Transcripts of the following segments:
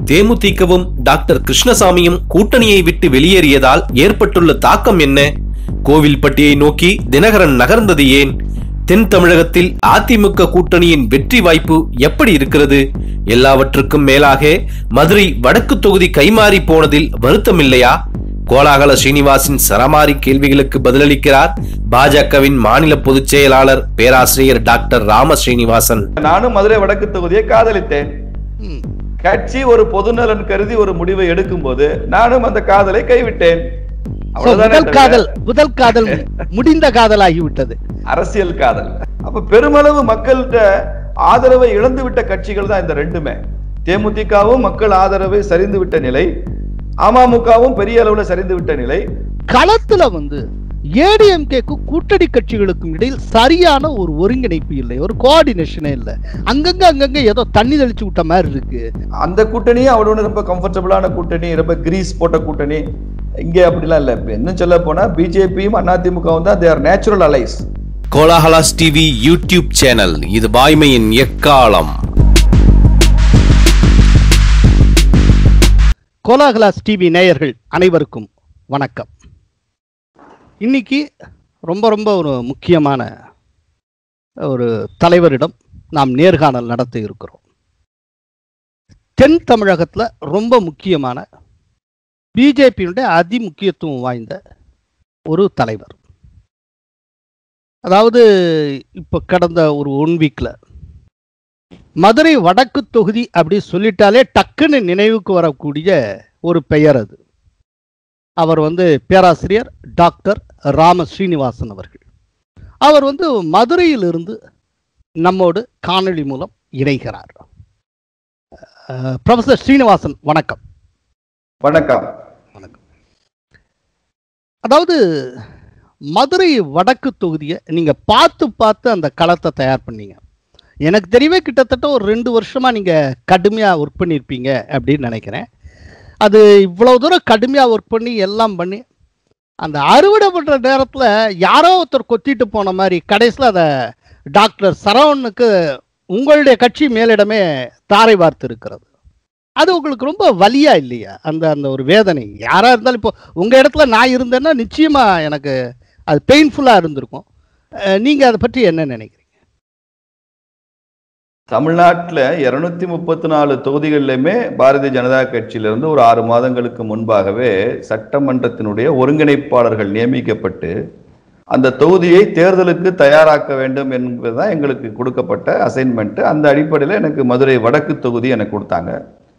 தேமுதிகவும் doctor கிருஷ்ணசாமியும் கூட்டணியை விட்டு வெளியேறியதால் ஏற்பட்டுள்ள தாக்கம் என்ன கோவில்பட்டியை நோக்கி தினகரன் நகர்ந்தது ஏன் தென் தமிழகத்தில் அதிமுக கூட்டணியின் வெற்றி வாய்ப்பு எப்படி இருக்கிறது எல்லாவற்றுக்கும் மேலாக மதுரை வடக்கு தொகுதி கைமாறி போனதில் வருத்தமில்லையா கோலாகல ஸ்ரீனிவாசின் சரமாரி கேள்விகளுக்கு பதிலளிக்கிறார் பாஜகவின் மாநில பொதுச் செயலாளர் பேராசிரியர் டாக்டர் ராம ஸ்ரீனிவாசன் நானும் மதுரை வடக்கு தொகுதியை காதலித்தேன் ம். கட்சி ஒரு பொதுநலன் கருதி ஒரு முடிவை எடுக்கும் போது நானும் அந்த காதலை கைவிட்டேன் So, அவ்வளவுதானே முதல் தவிர காதல் முதல் காதல் முடிந்த காதலாகிவிட்டது அரசியல் காதல் அப்ப பெருமளவு மக்கள்கிட்ட ஆதரவை இழந்து விட்ட கட்சிகள் தான் இந்த ரெண்டுமே தேமுதிகவும் மக்கள் ஆதரவை சரிந்து விட்ட நிலை அமமுகவும் பெரிய அளவுல சரிந்து விட்ட நிலை களத்துல வந்து ஏடிஎம்கேக்கு கூட்டணி கட்சிகளுக்கும் இடையில் சரியான ஒரு ஒருங்கிணைப்பு இல்லை ஒரு கோஆர்டினேஷனே இல்லை அங்கங்க அங்கங்க ஏதோ தண்ணி தெளிச்சு விட்ட மாதிரி இருக்கு அந்த கூட்டணியும் அவ்வளவு ரொம்ப கம்ஃபர்டபுளான கூட்டணி ரொம்ப கிரீஸ் போட்ட கூட்டணி இங்கே அப்படிலாம் இல்லை இப்ப இன்னும் சொல்ல போனா பிஜேபியும் அதிமுகவும் தான் தேர் நேச்சுரல் அலைஸ் கோலாகலாஸ் டிவி யூடியூப் சேனல் இது வாய்மையின் எக்காலம் கோலாகலாஸ் டிவி நேயர்கள் அனைவருக்கும் வணக்கம் இன்னைக்கு ரொம்ப ரொம்ப ஒரு முக்கியமான ஒரு தலைவரிடம் நாம் நேர்காணல் நடத்த இருக்கிறோம் தென் தமிழகத்தில் ரொம்ப முக்கியமான பிஜேபியினுடைய அதி முக்கியத்துவம் வாய்ந்த ஒரு தலைவர் அதாவது இப்போ கடந்த ஒரு ஒன் வீக்ல மதுரை வடக்கு தொகுதி அப்படி சொல்லிட்டாலே டக்குன்னு நினைவுக்கு வரக்கூடிய ஒரு பெயர் அது அவர் வந்து பேராசிரியர் டாக்டர் ராம ஸ்ரீனிவாசன் அவர்கள் அவர் வந்து மதுரையிலிருந்து நம்மோடு காணொளி மூலம் இணைகிறார் அஹ், ப்ரொஃபசர் ஸ்ரீனிவாசன் வணக்கம் வணக்கம் அதாவது மதுரை வடக்கு தொகுதியை நீங்க பார்த்து பார்த்து அந்த களத்தை தயார் பண்ணீங்க எனக்கு தெரியவே கிட்டத்தட்ட ஒரு ரெண்டு வருஷமா நீங்க கடுமையா ஒர்க் பண்ணியிருப்பீங்க அப்படின்னு நினைக்கிறேன் அது இவ்வளவு தூரம் கடுமையா ஒர்க் பண்ணி எல்லாம் பண்ணி அந்த அறுவடை பண்ற நேரத்துல யாரோ ஒருத்தர் கொத்திட்டு போன மாதிரி கடைசியில் அதை டாக்டர் சரவணனுக்கு உங்களுடைய கட்சி மேலிடமே தாரை வார்த்து இருக்கிறது அது உங்களுக்கு ரொம்ப வலியா இல்லையா அந்த அந்த ஒரு வேதனை யாரா இருந்தாலும் இப்போ உங்க இடத்துல நான் இருந்தேன்னா நிச்சயமா எனக்கு அது பெயின்ஃபுல்லா இருந்திருக்கும் அஹ், நீங்க அதை பற்றி என்ன நினைக்கிறீங்க தமிழ்நாட்டில் இருநூத்தி முப்பத்தி நாலு தொகுதிகளிலுமே பாரதிய ஜனதா கட்சியிலிருந்து ஒரு ஆறு மாதங்களுக்கு முன்பாகவே சட்டமன்றத்தினுடைய ஒருங்கிணைப்பாளர்கள் நியமிக்கப்பட்டு அந்த தொகுதியை தேர்தலுக்கு தயாராக்க வேண்டும் என்பதுதான் எங்களுக்கு கொடுக்கப்பட்ட அசைன்மெண்ட் அந்த அடிப்படையில் எனக்கு மதுரை வடக்கு தொகுதி எனக்கு கொடுத்தாங்க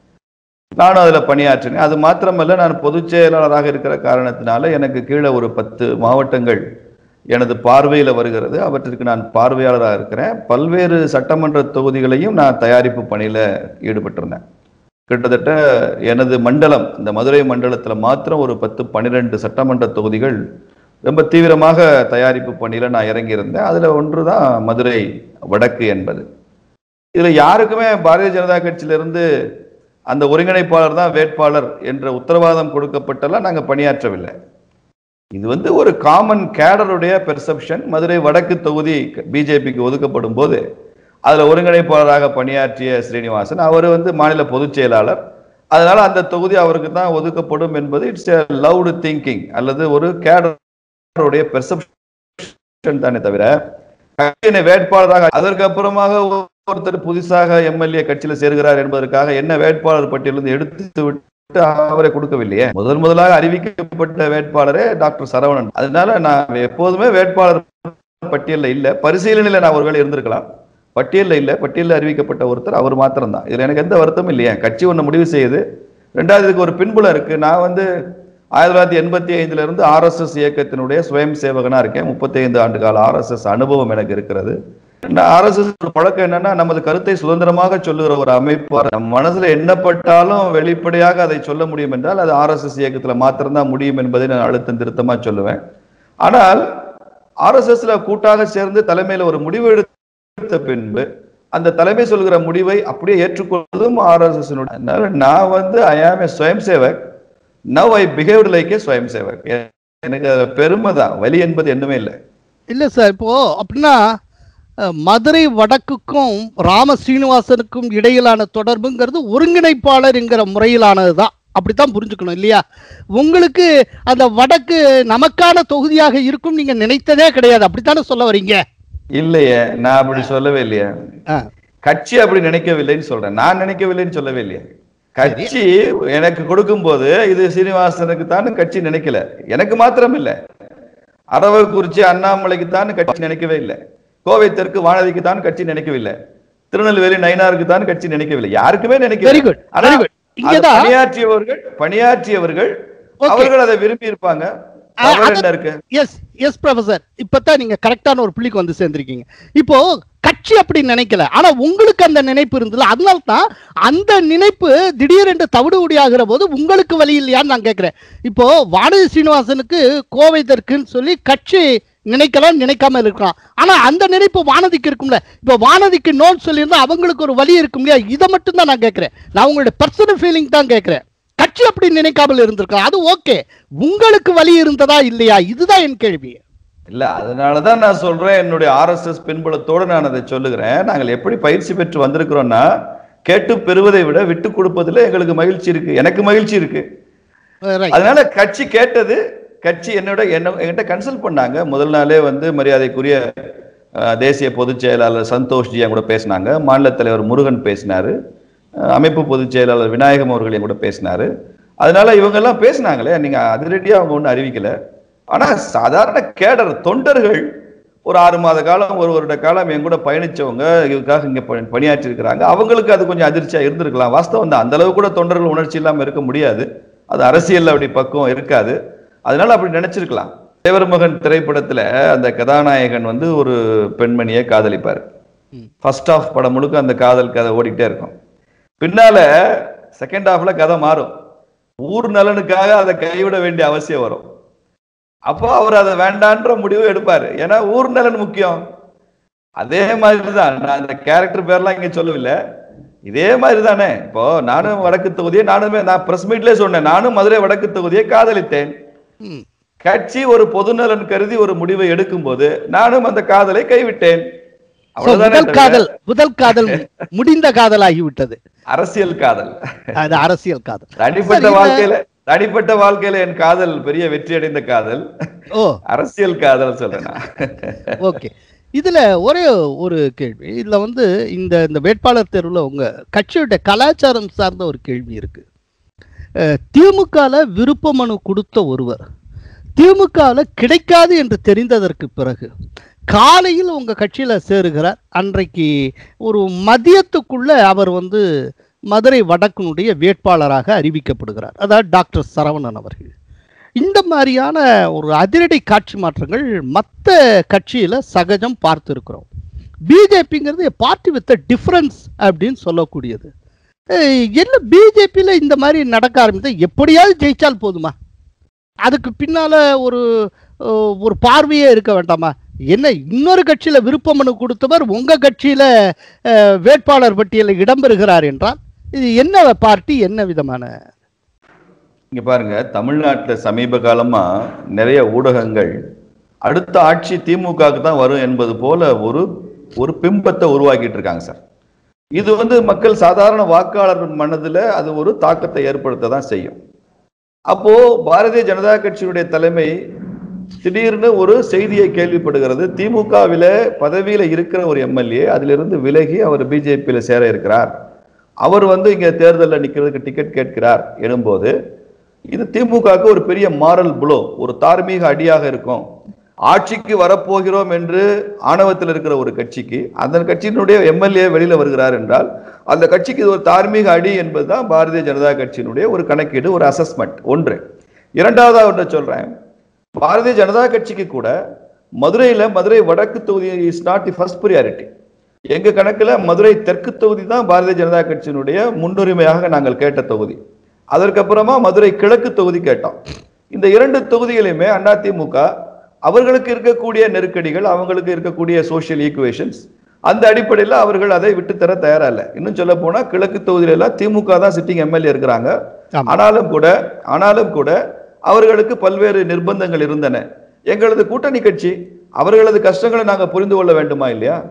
நானும் அதில் பணியாற்றினேன் அது மாத்திரமல்ல நான் பொதுச் செயலாளராக இருக்கிற காரணத்தினால எனக்கு கீழே ஒரு பத்து மாவட்டங்கள் எனது பார்வையில் வருகிறது அவற்றிற்கு நான் பார்வையாளராக இருக்கிறேன் பல்வேறு சட்டமன்ற தொகுதிகளையும் நான் தயாரிப்பு பணியில் ஈடுபட்டிருந்தேன் கிட்டத்தட்ட எனது மண்டலம் இந்த மதுரை மண்டலத்தில் மாத்திரம் ஒரு பத்து பன்னிரெண்டு சட்டமன்ற தொகுதிகள் ரொம்ப தீவிரமாக தயாரிப்பு பணியில் நான் இறங்கியிருந்தேன் அதில் ஒன்று தான் மதுரை வடக்கு என்பது இதில் யாருக்குமே பாரதிய ஜனதா கட்சியிலிருந்து அந்த ஒருங்கிணைப்பாளர் தான் வேட்பாளர் என்ற உத்தரவாதம் கொடுக்கப்பட்டெல்லாம் நாங்கள் பணியாற்றவில்லை இது வந்து ஒரு காமன் கேடருடைய பெர்செப்ஷன் மதுரை வடக்கு தொகுதி பிஜேபிக்கு ஒதுக்கப்படும் போது அதில் ஒருங்கிணைப்பாளராக பணியாற்றிய ஸ்ரீனிவாசன் அவர் வந்து மாநில பொதுச் செயலாளர் அதனால அந்த தொகுதி அவருக்கு தான் ஒதுக்கப்படும் என்பது இட்ஸ் எ லவுடு திங்கிங் அல்லது ஒரு கேடருடைய பெர்செப்ஷன் தானே தவிர கட்சியினை வேட்பாளராக அதற்கு அப்புறமாக ஒருத்தர் புதுசாக எம்எல்ஏ கட்சியில சேர்கிறார் என்பதற்காக என்ன வேட்பாளர் பட்டியலிருந்து எடுத்து விட்டு அவரை கொடுக்கவில்லையே முதல் முதலாக அறிவிக்கப்பட்ட வேட்பாளரே டாக்டர் சரவணன் அதனால நான் எப்போதுமே வேட்பாளர் பட்டியலில் இல்ல பரிசீலனையில நான் ஒருவேளை இருந்திருக்கலாம் பட்டியலில் இல்ல பட்டியலில் அறிவிக்கப்பட்ட ஒருத்தர் அவர் மாத்திரம் தான் இதுல எனக்கு எந்த வருத்தமும் இல்லையே கட்சி ஒன்று முடிவு செய்யுது ரெண்டாவது இதுக்கு ஒரு பின்புலம் இருக்கு நான் வந்து ஆயிரத்தி தொள்ளாயிரத்தி எண்பத்தி ஐந்துல இருந்து ஆர்எஸ்எஸ் இயக்கத்தினுடைய சுயம் சேவகனா இருக்கேன் முப்பத்தி ஐந்து ஆண்டு கால ஆர்எஸ்எஸ் அனுபவம் எனக்கு இருக்கிறது ஆர்எஸ்எஸ் பழக்கம் என்னன்னா நமது கருத்தை சுதந்திரமாக சொல்லுகிற ஒரு அமைப்பு நம்ம மனசுல எண்ணப்பட்டாலும் வெளிப்படையாக அதை சொல்ல முடியும் என்றால் அது ஆர்எஸ்எஸ் இயக்கத்துல மாத்திரம்தான் முடியும் என்பதை நான் அழுத்தம் திருத்தமா சொல்லுவேன் ஆனால் ஆர்எஸ்எஸ்ல கூட்டாக சேர்ந்து தலைமையில ஒரு முடிவு எடுத்த பின்பு அந்த தலைமை சொல்கிற முடிவை அப்படியே ஏற்றுக்கொள்வதும் ஆர்எஸ்எஸ் அதனால நான் வந்து ஐ am a swayamsevak now I behaved like a swayamsevak எனக்கு அது பெருமை தான் வலி என்பது என்னமே இல்லை இல்ல சார் இப்போ அப்படின்னா அஹ், மதுரை வடக்குக்கும் ராம சீனிவாசனுக்கும் இடையிலான தொடர்புங்கிறது ஒருங்கிணைப்பாளர் என்கிற முறையிலானது தான் அப்படித்தான் புரிஞ்சுக்கணும் இல்லையா உங்களுக்கு அந்த வடக்கு நமக்கான தொகுதியாக இருக்கும் நீங்க நினைத்ததே கிடையாது அப்படித்தானே சொல்ல வரீங்க இல்லையே நான் அப்படி சொல்லவே இல்லையே ஆ, கட்சி அப்படி நினைக்கவில்லைன்னு சொல்றேன் நான் நினைக்கவில்லைன்னு சொல்லவே இல்லையே கட்சி எனக்கு கொடுக்கும்போது இது சீனிவாசனுக்கு தான் கட்சி நினைக்கல எனக்கு மாத்திரம் இல்ல அரவக்குறிச்சி அண்ணாமலைக்கு தான் கட்சி நினைக்கவே இல்லை கோவை தெற்கு வானதிக்கு தான் கட்சி நினைக்கவில்லை திருநெல்வேலி நயினாருக்கு தான் கட்சி நினைக்கவில்லை யாருக்குமே நினைக்கல Very good, ஆனா, very good. அது இங்கதான் பணியாற்றியவர்கள் பணியாற்றியவர்கள் Okay. அவர்கள் அதை விரும்பி இருப்பாங்க ஆ, தவறு அது- என்ன இருக்கு எஸ் எஸ் ப்ரொஃபசர் இப்பதான் நீங்க கரெக்டான ஒரு புள்ளிக்கு வந்து சேர்ந்திருக்கீங்க இப்போ கட்சி அப்படி நினைக்கல ஆனா உங்களுக்கு அந்த நினைப்பு இருந்ததுல அதனால தான் அந்த நினைப்பு திடீரென்று தவிடு ஆகிற போது உங்களுக்கு வழி இல்லையான்னு நான் கேட்கிறேன் இப்போ வானதி சீனிவாசனுக்கு கோவை தெற்குன்னு சொல்லி கட்சி நினைக்கலாம் நினைக்காம இருக்கலாம் ஆனா அந்த நினைப்பு வானதிக்கு இருக்கும்ல இப்போ வானதிக்கு நோட் சொல்லியிருந்தா அவங்களுக்கு ஒரு வழி இருக்கும் இல்லையா இதை மட்டும் தான் நான் கேட்கிறேன் நான் உங்களுடைய பர்சனல் ஃபீலிங் தான் கேட்கிறேன் கட்சி அப்படி நினைக்காமல் இருந்திருக்கலாம் அது ஓகே உங்களுக்கு வழி இருந்ததா இல்லையா இதுதான் என் கேள்வி இல்ல அதனாலதான் நான் சொல்றேன் என்னுடைய ஆர்எஸ்எஸ் பின்புலத்தோடு நான் அதை சொல்லுகிறேன் நாங்கள் எப்படி பயிற்சி பெற்று வந்திருக்கிறோம்னா கேட்டு பெறுவதை விட விட்டு கொடுப்பதில் எங்களுக்கு மகிழ்ச்சி இருக்கு எனக்கு மகிழ்ச்சி இருக்கு Right. அதனால கட்சி கேட்டது கட்சி என்னோட என்ன என்கிட்ட கன்சல்ட் பண்ணாங்க முதல் நாளே வந்து மரியாதைக்குரிய அஹ், தேசிய பொதுச் செயலாளர் சந்தோஷ் ஜி என் கூட பேசினாங்க மாநில தலைவர் முருகன் பேசினாரு அஹ், அமைப்பு பொதுச் செயலாளர் விநாயகம் அவர்கள் என் கூட பேசினாரு அதனால இவங்க எல்லாம் பேசினாங்களே நீங்க அதிரடியா அவங்க ஒன்றும் அறிவிக்கல ஆனா சாதாரண கேடர் தொண்டர்கள் ஒரு ஆறு மாத காலம் ஒரு வருட காலம் என் கூட பயணிச்சவங்க இதுக்காக இங்க பணி- பணியாற்றி இருக்கிறாங்க அவங்களுக்கு அது கொஞ்சம் அதிர்ச்சியா இருந்திருக்கலாம் வாஸ்தவம் தான் அந்த அளவு கூட தொண்டர்கள் உணர்ச்சி இல்லாம இருக்க முடியாது அது அரசியல்ல அப்படி பக்குவம் இருக்காது அதனால அப்படி நினைச்சிருக்கலாம் தேவர் மகன் திரைப்படத்துல அந்த கதாநாயகன் வந்து ஒரு பெண்மணியை காதலிப்பார் ம். ஃபர்ஸ்ட் ஆஃப் படம் முழுக்க அந்த காதல் கதை ஓடிக்கிட்டே இருக்கும் பின்னால செகண்ட் ஹாஃப்ல கதை மாறும் ஊர் நலனுக்காக அதை கைவிட வேண்டிய அவசியம் வரும் அப்போ அவர் அதை வேண்டான்ற முடிவு எடுப்பாரு ஏன்னா ஊர் நலன் முக்கியம் அதே மாதிரி தான் நான் அந்த கேரக்டர் பேர்லாம் இங்க சொல்லவில்லை இதே மாதிரி தானே இப்போ நானும் வடக்கு தொகுதியை நானுமே நான் பிரஸ் மீட்லயே சொன்னேன் நானும் மதுரை வடக்கு தொகுதியை காதலித்தேன் ம். கட்சி ஒரு பொதுநலன் கருதி ஒரு முடிவை எடுக்கும்போது நானும் அந்த காதலை கைவிட்டேன் So, அவ்வளவுதானே முதல் தவிர காதல் முதல் காதல் முடிந்த காதல் ஆகிவிட்டது அரசியல் காதல் அது அரசியல் காதல் தனிப்பட்ட சரி, இந்த- வாழ்க்கையில தனிப்பட்ட வாழ்க்கையில என் காதல் பெரிய வெற்றி அடைந்த காதல் ஓ அரசியல் காதல் சொல்றேன் நான். ஓகே இதுல ஒரே ஒரு கேள்வி இதுல வந்து இந்த இந்த வேட்பாளர் தேர்வுல உங்க கட்சியோட கலாச்சாரம் சார்ந்த ஒரு கேள்வி இருக்கு அஹ், திமுகல விருப்ப மனு கொடுத்த ஒருவர் திமுகல கிடைக்காது என்று தெரிந்ததற்கு பிறகு காலையில் உங்க கட்சியில சேருகிறார் அன்றைக்கு ஒரு மதியத்துக்குள்ள அவர் வந்து மதுரை வடக்கினுடைய வேட்பாளராக அறிவிக்கப்படுகிறார் அதாவது டாக்டர் சரவணன் அவர்கள் இந்த மாதிரியான ஒரு அதிரடி காட்சி மாற்றங்கள் மற்ற கட்சியில சகஜம் பார்த்துருக்கிறோம் பிஜேபிங்கிறது பார்ட்டி வித் டிஃபரன்ஸ் அப்படின்னு சொல்லக்கூடியது ஏய், என்ன பிஜேபியில இந்த மாதிரி நடக்க ஆரம்பித்தா எப்படியாவது ஜெயிச்சால் போதுமா அதுக்கு பின்னால ஒரு அஹ், ஒரு பார்வையே இருக்க வேண்டாமா என்ன இன்னொரு கட்சியில விருப்ப மனு கொடுத்தவர் உங்க கட்சியில அஹ், வேட்பாளர் பட்டியலில் இடம்பெறுகிறார் என்றால் இது என்ன பார்ட்டி என்ன விதமான இங்க பாருங்க தமிழ்நாட்டுல சமீப காலமா நிறைய ஊடகங்கள் அடுத்த ஆட்சி திமுகவுக்கு தான் வரும் என்பது போல ஒரு ஒரு பிம்பத்தை உருவாக்கிட்டு இருக்காங்க சார் இது வந்து மக்கள் சாதாரண வாக்காளர் மனதுல அது ஒரு தாக்கத்தை ஏற்படுத்த தான் செய்யும் அப்போ பாரதிய ஜனதா கட்சியினுடைய தலைமை திடீர்னு ஒரு செய்தியை கேள்விப்படுகிறது திமுகவில பதவியில இருக்கிற ஒரு எம்எல்ஏ அதிலிருந்து விலகி அவர் பிஜேபியில சேர இருக்கிறார் அவர் வந்து இங்க தேர்தலில் நிக்கிறதுக்கு டிக்கெட் கேட்கிறார் எனும்போது இது திமுகவுக்கு ஒரு பெரிய மாரல் புலோ ஒரு தார்மீக அடியாக இருக்கும் ஆட்சிக்கு வரப்போகிறோம் என்று ஆணவத்தில் இருக்கிற ஒரு கட்சிக்கு அந்த கட்சியினுடைய எம்எல்ஏ வெளியில வருகிறார் என்றால் அந்த கட்சிக்கு இது ஒரு தார்மீக அடி என்பதுதான் பாரதிய ஜனதா கட்சியினுடைய ஒரு கணக்கீடு ஒரு அசஸ்மெண்ட் ஒன்று இரண்டாவதா ஒன்று சொல்றேன் பாரதிய ஜனதா கட்சிக்கு கூட மதுரையில மதுரை வடக்கு தொகுதி is not the first priority எங்க கணக்குல மதுரை தெற்கு தொகுதி தான் பாரதிய ஜனதா கட்சியினுடைய முன்னுரிமையாக நாங்கள் கேட்ட தொகுதி அதற்கப்புறமா மதுரை கிழக்கு தொகுதி கேட்டோம் இந்த இரண்டு தொகுதிகளையுமே அதிமுக அவர்களுக்கு இருக்கக்கூடிய நெருக்கடிகள் அவங்களுக்கு இருக்கக்கூடிய சோஷியல் ஈக்குவேஷன்ஸ் அந்த அடிப்படையில் அவர்கள் அதை விட்டு தர தயாரா இல்லை இன்னும் சொல்ல போனா கிழக்கு தொகுதியில எல்லாம் திமுக தான் சிட்டிங் எம்எல்ஏ இருக்கிறாங்க ஆமா. ஆனாலும் கூட ஆனாலும் கூட அவர்களுக்கு பல்வேறு நிர்பந்தங்கள் இருந்தன எங்களது கூட்டணி கட்சி அவர்களது கஷ்டங்களை நாங்க புரிந்து கொள்ள வேண்டுமா இல்லையா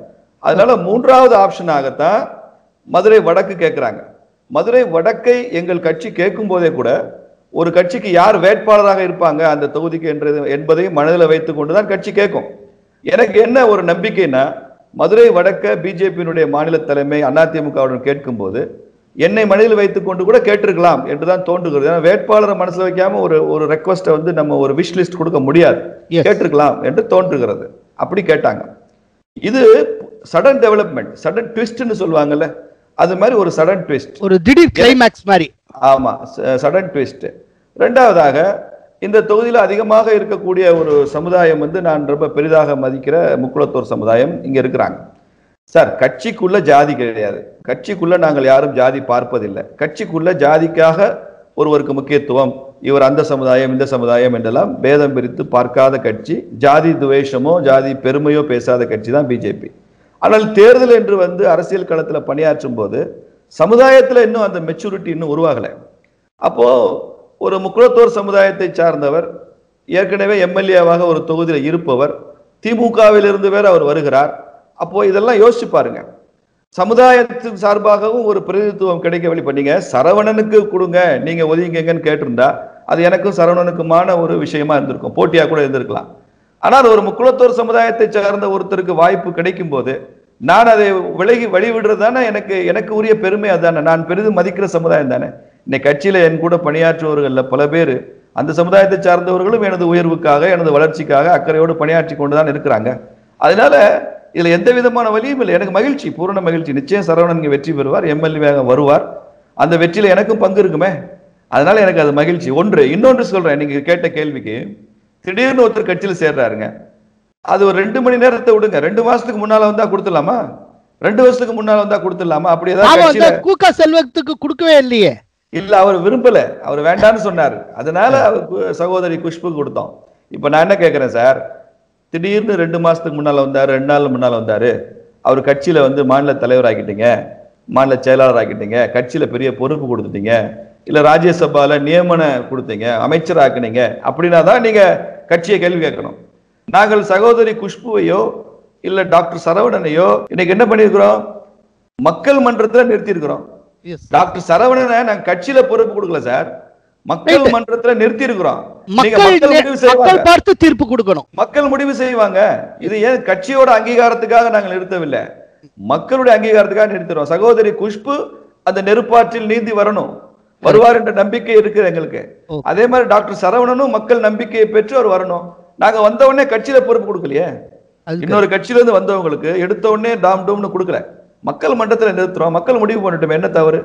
அதனால மூன்றாவது ஆப்ஷனாகத்தான் மதுரை வடக்கு கேட்குறாங்க மதுரை வடக்கை எங்கள் கட்சி கேட்கும் போதே கூட ஒரு கட்சிக்கு யார் வேட்பாளராக இருப்பாங்க அந்த தொகுதிக்கு என்றது என்பதையும் மனதில் வைத்துக் கொண்டுதான் கட்சி கேட்கும் எனக்கு என்ன ஒரு நம்பிக்கைன்னா மதுரை வடக்க பிஜேபியினுடைய மாநில தலைமை அதிமுகவுடன் கேட்கும்போது என்னை மனதில் வைத்துக் கொண்டு கூட கேட்டிருக்கலாம் என்றுதான் தோன்றுகிறது ஏன்னா வேட்பாளரை மனசுல வைக்காம ஒரு ஒரு ரெக்வஸ்ட்டை வந்து நம்ம ஒரு விஷ் லிஸ்ட் கொடுக்க முடியாது Yes. கேட்டிருக்கலாம் என்று தோன்றுகிறது அப்படி கேட்டாங்க இது சடன் டெவலப்மெண்ட் சடன் ட்விஸ்ட்னு சொல்லுவாங்கல்ல அது மாதிரி ஒரு சடன் ட்விஸ்ட் ஒரு திடீர் கிளைமேக்ஸ் மாதிரி ஆமா சடன் ட்விஸ்ட் ரெண்டாவதாக இந்த தொகுதியில் அதிகமாக இருக்கக்கூடிய ஒரு சமுதாயம் வந்து நான் ரொம்ப பெரிதாக மதிக்கிற முக்குளத்தோர் சமுதாயம் இங்க இருக்கிறாங்க சார் கட்சிக்குள்ள ஜாதி கிடையாது கட்சிக்குள்ள நாங்கள் யாரும் ஜாதி பார்ப்பதில்லை கட்சிக்குள்ள ஜாதிக்காக ஒருவருக்கு முக்கியத்துவம் இவர் அந்த சமுதாயம் இந்த சமுதாயம் என்றெல்லாம் பேதம் பிரித்து பார்க்காத கட்சி ஜாதி துவேஷமோ ஜாதி பெருமையோ பேசாத கட்சி தான் பிஜேபி ஆனால் தேர்தல் என்று வந்து அரசியல் களத்துல பணியாற்றும் போது சமுதாயத்துல இன்னும் அந்த மெச்சூரிட்டி இன்னும் உருவாகலை அப்போ ஒரு முக்குளத்தோர் சமுதாயத்தை சார்ந்தவர் ஏற்கனவே எம்எல்ஏவாக ஒரு தொகுதியில் இருப்பவர் திமுகவிலிருந்து வேற அவர் வருகிறார் அப்போ இதெல்லாம் யோசிச்சு பாருங்க சமுதாயத்தின் சார்பாகவும் ஒரு பிரதிநிதித்துவம் கிடைக்க வழி பண்ணீங்க சரவணனுக்கு கொடுங்க நீங்க ஒதுங்கிங்கன்னு கேட்டிருந்தா அது எனக்கும் சரவணனுக்குமான ஒரு விஷயமா இருந்திருக்கும் போட்டியா கூட இருந்திருக்கலாம் ஆனால் ஒரு முக்குளத்தோர் சமுதாயத்தை சார்ந்த ஒருத்தருக்கு வாய்ப்பு கிடைக்கும் போது நான் அதை விலகி வழிவிடுறது தானே எனக்கு எனக்கு உரிய பெருமை அதானே நான் பெரிதும் மதிக்கிற சமுதாயம் தானே இன்னைக்கு கட்சியில என் கூட பணியாற்றுவர்கள்ல பல பேர் அந்த சமுதாயத்தை சார்ந்தவர்களும் எனது உயர்வுக்காக எனது வளர்ச்சிக்காக அக்கறையோடு பணியாற்றி கொண்டுதான் இருக்கிறாங்க அதனால இதுல எந்த விதமான வழியும் இல்லை எனக்கு மகிழ்ச்சி பூரண மகிழ்ச்சி நிச்சயம் சரவணன் இங்க வெற்றி பெறுவார் எம்எல்ஏவாக வருவார் அந்த வெற்றியில எனக்கும் பங்கு இருக்குமே அதனால எனக்கு அது மகிழ்ச்சி ஒன்று இன்னொன்று சொல்றேன் நீங்க கேட்ட கேள்விக்கு திடீர்னு ஒருத்தர் கட்சியில் சேர்றாருங்க அது ஒரு ரெண்டு மணி நேரத்தை விடுங்க ரெண்டு மாசத்துக்கு முன்னால வந்தா கொடுத்துடலாமா ரெண்டு வருஷத்துக்கு முன்னால வந்தா கொடுத்துடலாமா அப்படி ஏதாவது ஆமா கட்சியில அந்த கூக்க செல்வத்துக்கு கொடுக்கவே இல்லையே இல்ல அவர் விரும்பல அவர் வேண்டான்னு சொன்னாரு அதனால அவருக்கு சகோதரி குஷ்பு கொடுத்தோம் இப்ப நான் என்ன கேக்குறேன் சார் திடீர்னு ரெண்டு மாசத்துக்கு முன்னால வந்தாரு ரெண்டு நாள் முன்னால வந்தாரு அவர் கட்சியில வந்து மாநில தலைவர் ஆக்கிட்டீங்க மாநில செயலாளர் ஆக்கிட்டீங்க கட்சியில பெரிய பொறுப்பு கொடுத்துட்டீங்க இல்ல ராஜ்யசபால நியமன கொடுத்தீங்க அமைச்சர் ஆக்குனீங்க அப்படின்னா தான் நீங்க கட்சியை கேள்வி கேட்கணும் நாங்கள் சகோதரி குஷ்புவையோ இல்ல டாக்டர் சரவணனையோ இன்னைக்கு என்ன பண்ணியிருக்கிறோம் மக்கள் மன்றத்துல நிறுத்தியிருக்கிறோம் Yes. டாக்டர் சரவணனை நாங்க கட்சியில பொறுப்பு கொடுக்கல சார் மக்கள் Right. மன்றத்துல நிறுத்தி இருக்கிறோம் நீங்க மக்கள் மக்கள் நே- முடிவு செய்வாங்க மக்கள் பார்த்து தீர்ப்பு கொடுக்கணும் மக்கள் முடிவு செய்வாங்க இது ஏன் கட்சியோட அங்கீகாரத்துக்காக நாங்கள் நிறுத்தவில்லை மக்களுடைய அங்கீகாரத்துக்காக நிறுத்துறோம் சகோதரி குஷ்பு அந்த நெருப்பாற்றில் நீந்தி வரணும் வருவார் என்ற நம்பிக்கை இருக்கு எங்களுக்கு Okay. அதே மாதிரி டாக்டர் சரவணனும் மக்கள் நம்பிக்கையை பெற்று அவர் வரணும் நாங்க வந்த உடனே கட்சியில பொறுப்பு கொடுக்கலையே அது இன்னொரு கட்சியில இருந்து வந்தவங்களுக்கு எடுத்த உடனே டாம் டூம்னு கொடுக்கல மக்கள் மன்றத்துல நிறுத்துறோம் மக்கள் முடிவு பண்ணட்டும் என்ன தவறு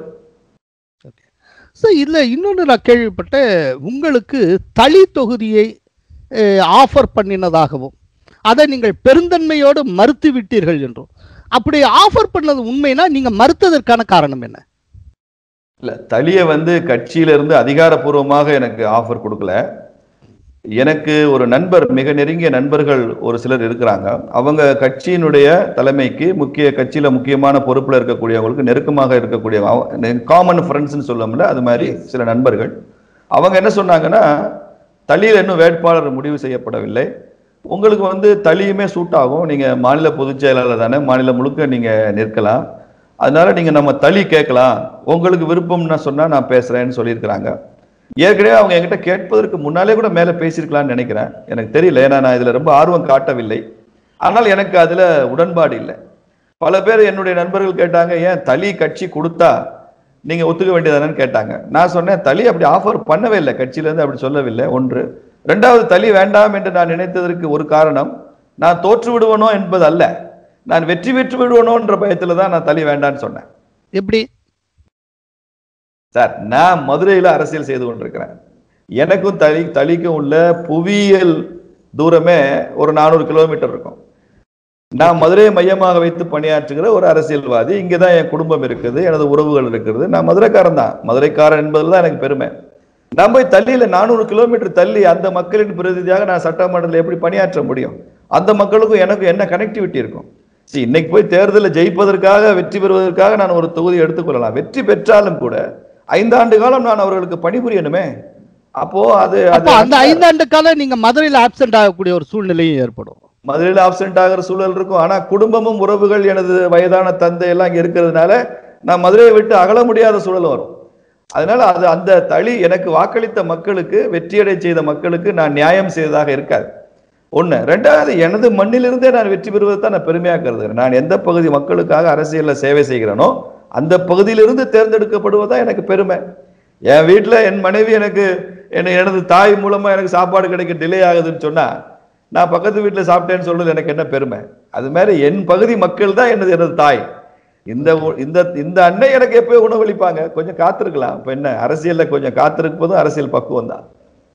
சார் இதுல இன்னொன்று நான் கேள்விப்பட்டேன் உங்களுக்கு தளி தொகுதியை ஆஃபர் பண்ணினதாகவும் அதை நீங்கள் பெருந்தன்மையோடு மறுத்து விட்டீர்கள் என்றும் அப்படி ஆஃபர் பண்ணது உண்மைனா நீங்க மறுத்ததற்கான காரணம் என்ன இல்ல தலிய வந்து கட்சியில இருந்து அதிகாரப்பூர்வமாக எனக்கு ஆஃபர் கொடுக்கல எனக்கு ஒரு நண்பர் மிக நெருங்கிய நண்பர்கள் ஒரு சிலர் இருக்கிறாங்க அவங்க கட்சியினுடைய தலைமைக்கு முக்கிய கட்சியில முக்கியமான பொறுப்புல இருக்கக்கூடியவங்களுக்கு நெருக்கமாக இருக்கக்கூடிய காமன் ஃப்ரெண்ட்ஸ்னு சொல்லுவோம்ல அது மாதிரி சில நண்பர்கள் அவங்க என்ன சொன்னாங்கன்னா தலியில் இன்னும் வேட்பாளர் முடிவு செய்யப்படவில்லை உங்களுக்கு வந்து தலியுமே சூட் ஆகும் நீங்க மாநில பொதுச் செயலாளர் தானே மாநிலம் முழுக்க நீங்க நிற்கலாம் அதனால நீங்க நம்ம தளி கேட்கலாம் உங்களுக்கு விருப்பம்னா சொன்னா நான் பேசுறேன்னு சொல்லியிருக்கிறாங்க ஏற்கனவே அவங்க என்கிட்ட கேட்பதற்கு முன்னாலே கூட மேல பேசியிருக்கலாம்னு நினைக்கிறேன் எனக்கு தெரியல ஏன்னா நான் இதுல ரொம்ப ஆர்வம் காட்டவில்லை ஆனால் எனக்கு அதுல உடன்பாடு இல்லை பல பேர் என்னுடைய நண்பர்கள் கேட்டாங்க ஏன் தளி கட்சி கொடுத்தா நீங்க ஒத்துக்க வேண்டியதானு கேட்டாங்க நான் சொன்னேன் தளி அப்படி ஆஃபர் பண்ணவே இல்லை கட்சியில இருந்து அப்படி சொல்லவில்லை ஒன்று ரெண்டாவது தளி வேண்டாம் என்று நான் நினைத்ததற்கு ஒரு காரணம் நான் தோற்று விடுவனோ என்பது அல்ல நான் வெற்றி பெற்று விடுவனோன்ற பயத்துல தான் நான் தளி வேண்டாம்னு சொன்னேன் எப்படி சார் நான் மதுரையில அரசியல் செய்து கொண்டிருக்கிறேன் எனக்கும் தளி தளிக்கும் உள்ள புவியியல் தூரமே ஒரு நானூறு கிலோமீட்டர் இருக்கும் நான் மதுரையை மையமாக வைத்து பணியாற்றுகிற ஒரு அரசியல்வாதி இங்கதான் என் குடும்பம் இருக்குது எனது உறவுகள் இருக்கிறது நான் மதுரைக்காரன் தான் மதுரைக்காரன் என்பதில் தான் எனக்கு பெருமை நான் போய் தள்ளியில நானூறு கிலோமீட்டர் தள்ளி அந்த மக்களின் பிரதிநிதியாக நான் சட்டமன்றத்தில் எப்படி பணியாற்ற முடியும் அந்த மக்களுக்கும் எனக்கும் என்ன கனெக்டிவிட்டி இருக்கும் See, இன்னைக்கு போய் தேர்தலில் ஜெயிப்பதற்காக வெற்றி பெறுவதற்காக நான் ஒரு தொகுதி எடுத்துக்கொள்ளலாம் வெற்றி பெற்றாலும் கூட ஐந்தாண்டு காலம் நான் அவர்களுக்கு பணிபுரியணுமே அப்போ அது அப்ப அது அந்த ஐந்தாண்டு காலம் நீங்க மதுரையில் ஆப்சென்ட் ஆகக்கூடிய ஒரு சூழ்நிலையும் ஏற்படும் மதுரையில் ஆப்சென்ட் ஆகிற சூழல் இருக்கும் ஆனா குடும்பமும் உறவுகள் எனது வயதான தந்தை எல்லாம் இங்க இருக்கிறதுனால நான் மதுரையை விட்டு அகல முடியாத சூழல் வரும் அதனால அது அந்த தளி எனக்கு வாக்களித்த மக்களுக்கு வெற்றியடை செய்த மக்களுக்கு நான் நியாயம் செய்ததாக இருக்காது ஒண்ணு ரெண்டாவது எனது மண்ணிலிருந்தே நான் வெற்றி பெறுவதை தான் நான் பெருமையா கருதுகிறேன் நான் எந்த பகுதி மக்களுக்காக அரசியல்ல சேவை செய்கிறேனோ அந்த பகுதியிலிருந்து தேர்ந்தெடுக்கப்படுவதா எனக்கு பெருமை என் வீட்டுல என் மனைவி எனக்கு என்ன எனது தாய் மூலமா எனக்கு சாப்பாடு கிடைக்க டிலே ஆகுதுன்னு சொன்னா நான் பக்கத்து வீட்டுல சாப்பிட்டேன்னு சொல்றது எனக்கு என்ன பெருமை அது மாதிரி என் பகுதி மக்கள் தான் எனது எனது தாய் இந்த உ- இந்த இந்த அன்னை எனக்கு எப்பயோ உணவளிப்பாங்க கொஞ்சம் காத்திருக்கலாம் இப்ப என்ன அரசியல்ல கொஞ்சம் காத்திருப்பதும் அரசியல் பக்குவம் தான்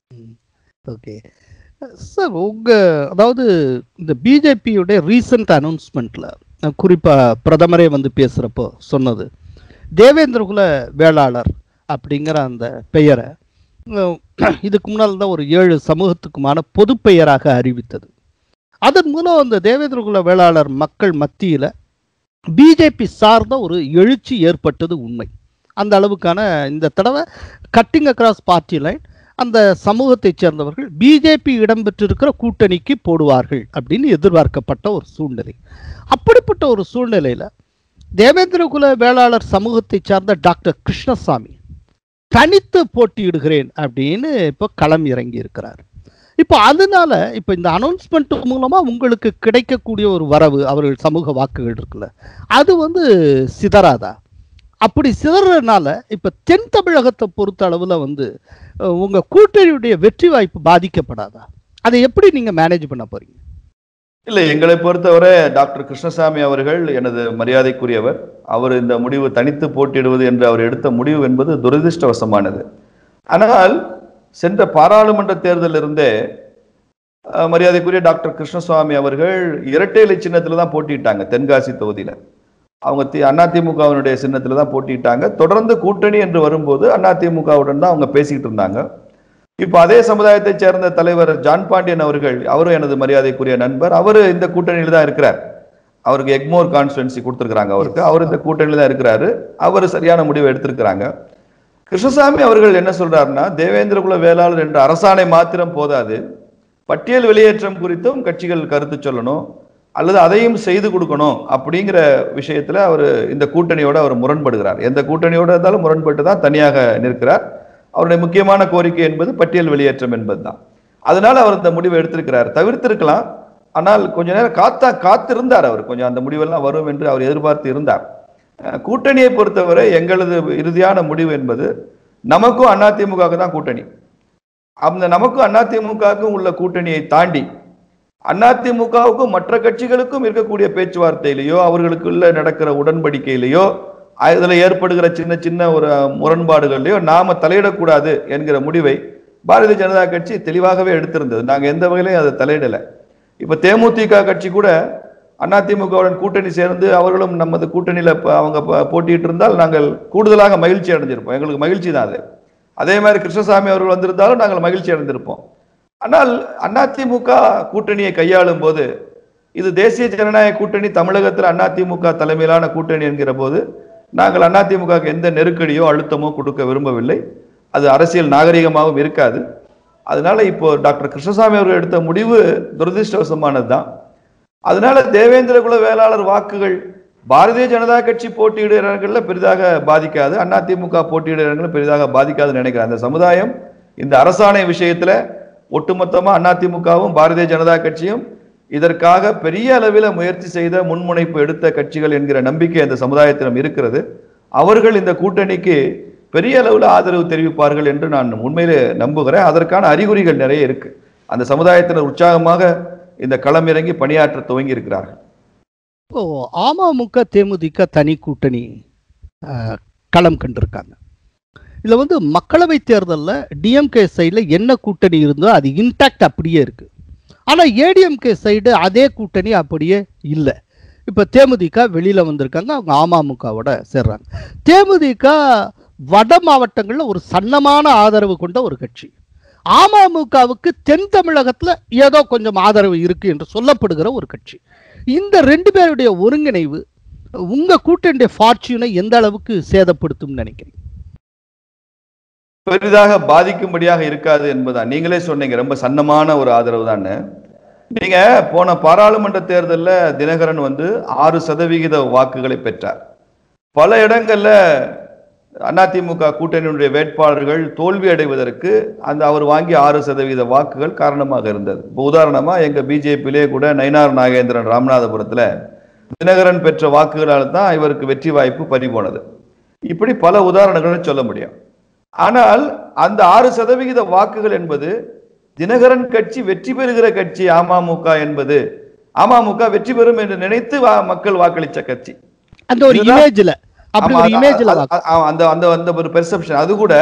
ஓகே சார் உங்க அதாவது இந்த பிஜேபியுடைய ரீசன்ட் அனௌன்ஸ்மெண்ட்ல குறிப்பா பிரதமரே வந்து பேசுறப்போ சொன்னது தேவேந்திரகுல வேளாளர் அப்படிங்கிற அந்த பெயரை அஹ், இதுக்கு முன்னால் தான் ஒரு ஏழு சமூகத்துக்குமான பொது பெயராக அறிவித்தது அதன் மூலம் அந்த தேவேந்திரகுல வேளாளர் மக்கள் மத்தியில பிஜேபி சார்ந்த ஒரு எழுச்சி ஏற்பட்டது உண்மை அந்த அளவுக்கான இந்த தடவை கட்டிங் அக்ராஸ் பார்ட்டி லைன் அந்த சமூகத்தைச் சேர்ந்தவர்கள் பிஜேபி இடம்பெற்றிருக்கிற கூட்டணிக்கு போடுவார்கள் அப்படின்னு எதிர்பார்க்கப்பட்ட ஒரு சூழ்நிலை அப்படிப்பட்ட ஒரு சூழ்நிலையில தேவேந்திரகுல வேளாளர் சமூகத்தைச் சார்ந்த டாக்டர் கிருஷ்ணசாமி தனித்து போட்டியிடுகிறேன் அப்படின்னு இப்போ களம் இறங்கி இருக்கிறார் இப்போ அதனால இப்போ இந்த அனௌன்ஸ்மெண்ட் மூலமா உங்களுக்கு கிடைக்கக்கூடிய ஒரு வரவு அவர்கள் சமூக வாக்குகள் இருக்குல்ல அது வந்து சிதறாதா அப்படி சிதறதுனால இப்ப தென் தமிழகத்தை பொறுத்த அளவுல வந்து அஹ், உங்க கூட்டணியுடைய வெற்றி வாய்ப்பு பாதிக்கப்படாதா அதை எப்படி நீங்க மேனேஜ் பண்ண போறீங்க இல்ல எங்களை பொறுத்தவரை டாக்டர் கிருஷ்ணசாமி அவர்கள் எனது மரியாதைக்குரியவர் அவர் இந்த முடிவு தனித்து போட்டியிடுவது என்று அவர் எடுத்த முடிவு என்பது துரதிர்ஷ்டவசமானது ஆனால் சென்ற பாராளுமன்ற தேர்தலிருந்தே அஹ், மரியாதைக்குரிய டாக்டர் கிருஷ்ணசுவாமி அவர்கள் இரட்டை இலை சின்னத்துல தான் போட்டியிட்டாங்க தென்காசி தொகுதியில அவங்க தி அதிமுகவினுடைய சின்னத்துல தான் போட்டியிட்டாங்க தொடர்ந்து கூட்டணி என்று வரும்போது அதிமுகவுடன் தான் அவங்க பேசிக்கிட்டு இருந்தாங்க இப்போ அதே சமுதாயத்தைச் சேர்ந்த தலைவர் ஜான் பாண்டியன் அவர்கள் அவரும் எனது மரியாதைக்குரிய நண்பர் அவரு இந்த கூட்டணியில் தான் இருக்கிறார் அவருக்கு எக்மோர் கான்ஸ்டுவன்சி கொடுத்துருக்காங்க அவருக்கு அவர் இந்த கூட்டணியில் தான் இருக்கிறாரு அவர் சரியான முடிவை எடுத்திருக்கிறாங்க கிருஷ்ணசாமி அவர்கள் என்ன சொல்றாருன்னா தேவேந்திரகுல வேளாளர் என்ற அரசாணை மாத்திரம் போதாது பட்டியல் வெளியேற்றம் குறித்தும் கட்சிகள் கருத்து சொல்லணும் அல்லது அதையும் செய்து கொடுக்கணும் அப்படிங்கிற விஷயத்துல அவர் இந்த கூட்டணியோட அவர் முரண்படுகிறார் எந்த கூட்டணியோட இருந்தாலும் முரண்பட்டு தான் தனியாக நிற்கிறார் அவருடைய முக்கியமான கோரிக்கை என்பது பட்டியல் வெளியேற்றம் என்பதுதான் அதனால அவர் இந்த முடிவை எடுத்திருக்கிறார் தவிர்த்திருக்கலாம் ஆனால் கொஞ்ச நேரம் காத்தா காத்திருந்தார் அவர் கொஞ்சம் அந்த முடிவெல்லாம் வரும் என்று அவர் எதிர்பார்த்து இருந்தார் அஹ் கூட்டணியை பொறுத்தவரை எங்களது இறுதியான முடிவு என்பது நமக்கும் அதிமுகவுக்கு தான் கூட்டணி அந்த நமக்கும் அதிமுகவுக்கும் உள்ள கூட்டணியை தாண்டி அதிமுகவுக்கும் மற்ற கட்சிகளுக்கும் இருக்கக்கூடிய பேச்சுவார்த்தையிலேயோ அவர்களுக்குள்ள நடக்கிற உடன்படிக்கையிலேயோ அதில் ஏற்படுகிற சின்ன சின்ன ஒரு முரண்பாடுகள்லையோ நாம தலையிடக்கூடாது என்கிற முடிவை பாரதிய ஜனதா கட்சி தெளிவாகவே எடுத்திருந்தது நாங்கள் எந்த வகையிலையும் அதை தலையிடலை இப்போ தேமுதிக கட்சி கூட அதிமுகவுடன் கூட்டணி சேர்ந்து அவர்களும் நமது கூட்டணியில் அவங்க ப- போட்டியிட்டு இருந்தால் நாங்கள் கூடுதலாக மகிழ்ச்சி அடைஞ்சிருப்போம் எங்களுக்கு மகிழ்ச்சி தான் அது அதே மாதிரி கிருஷ்ணசாமி அவர்கள் வந்திருந்தாலும் நாங்கள் மகிழ்ச்சி அடைந்திருப்போம் ஆனால் அதிமுக கூட்டணியை கையாளும் போது இது தேசிய ஜனநாயக கூட்டணி தமிழகத்தில் அதிமுக தலைமையிலான கூட்டணி என்கிற போது நாங்கள் அதிமுகவுக்கு எந்த நெருக்கடியோ அழுத்தமோ கொடுக்க விரும்பவில்லை அது அரசியல் நாகரிகமாகவும் இருக்காது அதனால இப்போ டாக்டர் கிருஷ்ணசாமி அவர்கள் எடுத்த முடிவு துரதிருஷ்டவசமானது தான் அதனால தேவேந்திர குல வேளாளர் வாக்குகள் பாரதிய ஜனதா கட்சி போட்டியிடுற இடங்கள்ல பெரிதாக பாதிக்காது அதிமுக போட்டியிடுற இடங்கள்ல பெரிதாக பாதிக்காதுன்னு நினைக்கிறேன் அந்த சமுதாயம் இந்த அரசாணை விஷயத்துல ஒட்டுமொத்தமா அதிமுகவும் பாரதிய ஜனதா கட்சியும் இதற்காக பெரிய அளவில் முயற்சி செய்த முன்முனைப்பு எடுத்த கட்சிகள் என்கிற நம்பிக்கை அந்த சமுதாயத்திடம் இருக்கிறது அவர்கள் இந்த கூட்டணிக்கு பெரிய அளவில் ஆதரவு தெரிவிப்பார்கள் என்று நான் உண்மையிலே நம்புகிறேன் அதற்கான அறிகுறிகள் நிறைய இருக்கு அந்த சமுதாயத்தினர் உற்சாகமாக இந்த களம் இறங்கி பணியாற்ற துவங்கி இருக்கிறார்கள் இப்போ அமமுக தேமுதிக தனி கூட்டணி அஹ், களம் கண்டிருக்காங்க இதுல வந்து மக்களவை தேர்தல்ல டிஎம்கே சைடுல என்ன கூட்டணி இருந்தோ அது இன்டாக்ட் அப்படியே இருக்கு ஆனா ஏடிஎம்கே சைடு அதே கூட்டணி அப்படியே இல்லை இப்ப தேமுதிக வெளியில வந்திருக்காங்க அவங்க அமமுகவோட சேர்றாங்க தேமுதிக வட மாவட்டங்கள்ல ஒரு சன்னமான ஆதரவு கொண்ட ஒரு கட்சி அமமுகவுக்கு தென் தமிழகத்துல ஏதோ கொஞ்சம் ஆதரவு இருக்கு என்று சொல்லப்படுகிற ஒரு கட்சி இந்த ரெண்டு பேருடைய ஒருங்கிணைவு உங்க கூட்டணியுடைய ஃபார்ச்சூனை எந்த அளவுக்கு சேதப்படுத்தும் நினைக்கிறீங்க பெரிதாக பாதிக்கும்படியாக இருக்காது என்பதுதான் நீங்களே சொன்னீங்க ரொம்ப சன்னமான ஒரு ஆதரவு தான் நீங்க போன பாராளுமன்ற தேர்தல்ல தினகரன் வந்து ஆறு சதவிகித வாக்குகளை பெற்றார் பல இடங்கள்ல அதிமுக கூட்டணியினுடைய வேட்பாளர்கள் தோல்வி அடைவதற்கு அந்த அவர் வாங்கிய ஆறு சதவீத வாக்குகள் காரணமாக இருந்தது இப்போ உதாரணமா எங்க பிஜேபியிலே கூட நயினார் நாகேந்திரன் ராமநாதபுரத்துல தினகரன் பெற்ற வாக்குகளால் தான் இவருக்கு வெற்றி வாய்ப்பு பறிபோனது இப்படி பல உதாரணங்களை சொல்ல முடியும் ஆனால் அந்த ஆறு சதவிகித வாக்குகள் என்பது தினகரன் கட்சி வெற்றி பெறுகிற கட்சி அமமுக என்பது அமமுக வெற்றி பெறும் என்று நினைத்து வா- மக்கள் வாக்களித்த கட்சி அந்த ஒரு இதுதான் இமேஜ்ல அப்படி ஆமா, ஒரு அது- இமேஜ்ல அது- அது- ஆ, அந்த அந்த அந்த ஒரு பெர்செப்ஷன் அது கூட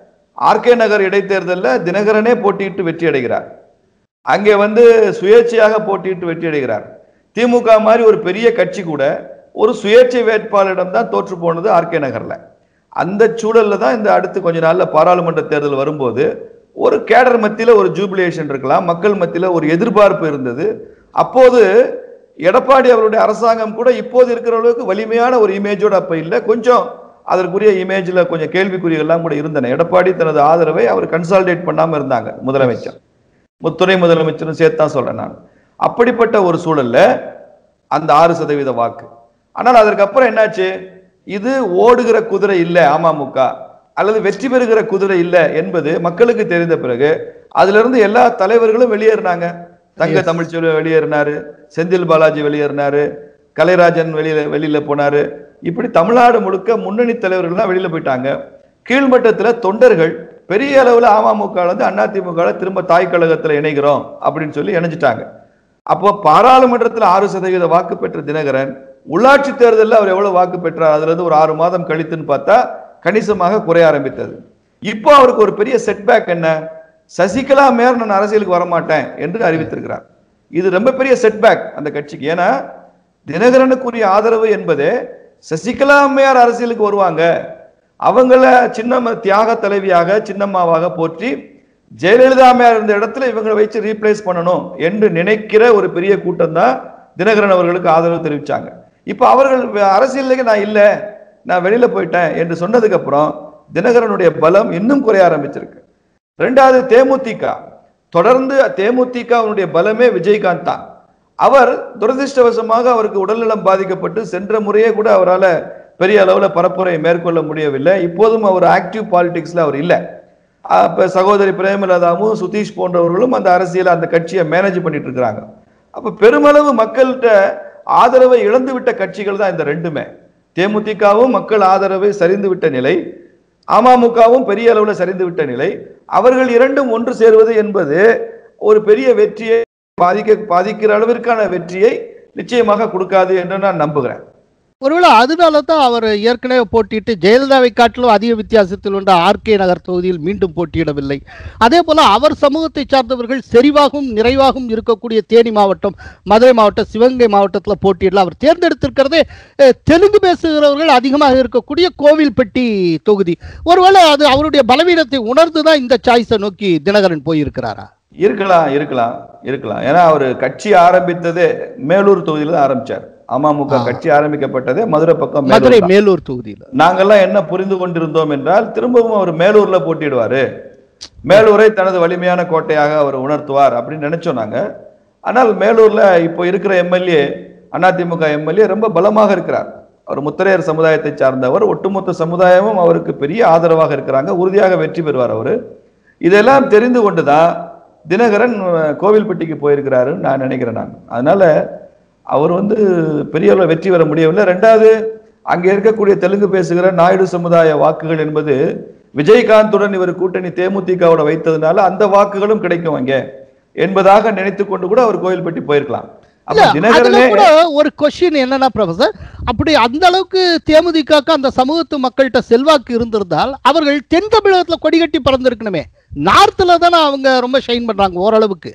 ஆர்கே நகர் இடைத்தேர்தல்ல தினகரனே போட்டியிட்டு வெற்றி அடைகிறார் அங்கே வந்து சுயேட்சையாக போட்டியிட்டு வெற்றி அடைகிறார் திமுக மாதிரி ஒரு பெரிய கட்சி கூட ஒரு சுயேட்சை வேட்பாளரிடம் தான் தோற்று போனது ஆர்கே நகர்ல அந்த சூழல்ல தான் இந்த அடுத்து கொஞ்ச நாள்ல பாராளுமன்ற தேர்தல் வரும்போது ஒரு கேடர் மத்தியில ஒரு ஜூபிலேஷன் இருக்கலாம் மக்கள் மத்தியில ஒரு எதிர்பார்ப்பு இருந்தது அப்போது எடப்பாடி அவருடைய அரசாங்கம் கூட இப்போது இருக்கிற அளவுக்கு வலிமையான ஒரு இமேஜோட அப்ப இல்லை கொஞ்சம் அதற்குரிய இமேஜ்ல கொஞ்சம் கேள்விக்குறிகள்லாம் கூட இருந்தன எடப்பாடி தனது ஆதரவை அவர் கன்சால்டேட் பண்ணாம இருந்தாங்க முதலமைச்சர் மு- துணை முதலமைச்சரும் சேர்த்து தான் சொல்றேன் நான் அப்படிப்பட்ட ஒரு சூழல்ல அந்த ஆறு சதவீத வாக்கு ஆனால் அதற்கப்புறம் என்னாச்சு இது ஓடுகிற குதிரை இல்லை அமமுக அல்லது வெற்றி பெறுகிற குதிரை இல்லை என்பது மக்களுக்கு தெரிந்த பிறகு அதுல இருந்து எல்லா தலைவர்களும் வெளியேறினாங்க தங்க Yes. தமிழ்ச்செல்வி வெளியேறினாரு செந்தில் பாலாஜி வெளியேறினாரு கலைராஜன் வெளியில வெளியில போனாரு இப்படி தமிழ்நாடு முழுக்க முன்னணி தலைவர்கள்லாம் வெளியில போயிட்டாங்க கீழ்மட்டத்துல தொண்டர்கள் பெரிய அளவுல அமமுக ல இருந்து அதிமுக ல திரும்ப தாய் கழகத்துல இணைகிறோம் அப்படின்னு சொல்லி இணைஞ்சிட்டாங்க அப்போ பாராளுமன்றத்துல ஆறு சதவீத வாக்கு பெற்ற தினகரன் உள்ளாட்சி தேர்தலில் அவர் எவ்வளவு வாக்கு பெற்றார் அதுல இருந்து ஒரு ஆறு மாதம் கழித்துன்னு பார்த்தா கணிசமாக குறைய ஆரம்பித்தது இப்போ அவருக்கு ஒரு பெரிய செட்பேக் என்ன சசிகலா மேயர் நான் அரசியலுக்கு வரமாட்டேன் என்று அறிவித்திருக்கிறார் இது ரொம்ப பெரிய செட்பேக் அந்த கட்சிக்கு ஏன்னா தினகரனுக்குரிய ஆதரவு என்பதே சசிகலா மேயர் அரசியலுக்கு வருவாங்க அவங்கள சின்னம்ம தியாக தலைவியாக சின்னம்மாவாக போற்றி ஜெயலலிதா அம்மையார் இருந்த இடத்துல இவங்களை வச்சு ரீப்ளேஸ் பண்ணணும் என்று நினைக்கிற ஒரு பெரிய கூட்டம் தான் தினகரன் அவர்களுக்கு ஆதரவு தெரிவிச்சாங்க இப்போ அவர்கள் வ- அரசியலுக்கு நான் இல்லை நான் வெளியில போயிட்டேன் என்று சொன்னதுக்கு அப்புறம் தினகரனுடைய பலம் இன்னும் குறைய ஆரம்பிச்சிருக்கு ரெண்டாவது தேமுதிக தொடர்ந்து தேமுதிகவினுடைய பலமே விஜயகாந்த் தான் அவர் துரதிர்ஷ்டவசமாக அவருக்கு உடல்நலம் பாதிக்கப்பட்டு சென்ற முறையே கூட அவரால பெரிய அளவுல பரப்புரை மேற்கொள்ள முடியவில்லை இப்போதும் அவர் ஆக்டிவ் பாலிடிக்ஸ்ல அவர் இல்லை அப்ப சகோதரி பிரேமலதாவும் சுதீஷ் போன்றவர்களும் அந்த அரசியல அந்த கட்சியை மேனேஜ் பண்ணிட்டு இருக்கிறாங்க அப்ப பெருமளவு மக்கள்கிட்ட ஆதரவை இழந்து விட்ட கட்சிகள் தான் இந்த ரெண்டுமே தேமுதிகவும் மக்கள் ஆதரவை சரிந்து விட்ட நிலை அமமுகவும் பெரிய அளவுல சரிந்து விட்ட நிலை அவர்கள் இரண்டும் ஒன்று சேருவது என்பது ஒரு பெரிய வெற்றியை பாதிக்க பாதிக்கிற அளவிற்கான வெற்றியை நிச்சயமாக கொடுக்காது என்று நான் நம்புகிறேன் ஒருவேளை அதனால தான் அவர் ஏற்கனவே போட்டியிட்டு ஜெயலலிதாவை காட்டிலும் அதிக வித்தியாசத்தில் உள்ள ஆர்கே நகர் தொகுதியில் மீண்டும் போட்டியிடவில்லை அதே போல அவர் சமூகத்தை சார்ந்தவர்கள் செறிவாகவும் நிறைவாகவும் இருக்கக்கூடிய தேனி மாவட்டம் மதுரை மாவட்டம் சிவகங்கை மாவட்டத்தில் போட்டியிடல அவர் தேர்ந்தெடுத்திருக்கிறதே அஹ், தெலுங்கு பேசுகிறவர்கள் அதிகமாக இருக்கக்கூடிய கோவில்பட்டி தொகுதி ஒருவேளை அது அவருடைய பலவீனத்தை உணர்ந்து தான் இந்த சாய்ஸை நோக்கி தினகரன் போயிருக்கிறாரா இருக்கலாம் இருக்கலாம் இருக்கலாம் ஏன்னா அவர் கட்சி ஆரம்பித்ததே மேலூர் தொகுதியில தான் ஆரம்பிச்சார் அமமுக ஆ. கட்சி ஆரம்பிக்கப்பட்டதே மதுரை பக்கம் மேலூர் மதுரை தான். மேலூர் தொகுதியில் நாங்கெல்லாம் என்ன புரிந்து கொண்டிருந்தோம் என்றால் திரும்பவும் அவர் மேலூர்ல போட்டியிடுவாரு மேலூரை தனது வலிமையான கோட்டையாக அவர் உணர்த்துவார் அப்படின்னு நினைச்சோம் நாங்க ஆனால் மேலூர்ல இப்போ இருக்கிற எம்எல்ஏ அதிமுக எம்எல்ஏ ரொம்ப பலமாக இருக்கிறார் அவர் முத்திரையர் சமுதாயத்தை சார்ந்தவர் ஒட்டுமொத்த சமுதாயமும் அவருக்கு பெரிய ஆதரவாக இருக்கிறாங்க உறுதியாக வெற்றி பெறுவார் அவர் இதெல்லாம் தெரிந்து கொண்டுதான் தினகரன் அஹ், கோவில்பட்டிக்கு போயிருக்கிறாருன்னு நான் நினைக்கிறேன் நான் அதனால அவர் வந்து பெரிய அளவில் வெற்றி பெற முடியவில்லை ரெண்டாவது அங்கே இருக்கக்கூடிய தெலுங்கு பேசுகிற நாயுடு சமுதாய வாக்குகள் என்பது விஜயகாந்துடன் இவர் கூட்டணி தேமுதிகவோட வைத்ததுனால அந்த வாக்குகளும் கிடைக்கும் அங்கே என்பதாக நினைத்து கொண்டு கூட அவர் கோவில்பட்டி போயிருக்கலாம் இல்ல, அப்ப அதுல தினகரனே கூட ஒரு கொஸ்டின் என்னன்னா ப்ரொஃபசர் அப்படி அந்த அளவுக்கு தேமுதிகக்கு அந்த சமூகத்து மக்கள்கிட்ட செல்வாக்கு இருந்திருந்தால் அவர்கள் தென் தமிழகத்துல கொடி கட்டி பறந்திருக்கணுமே நார்த்ல தானே அவங்க ரொம்ப ஷைன் பண்றாங்க ஓரளவுக்கு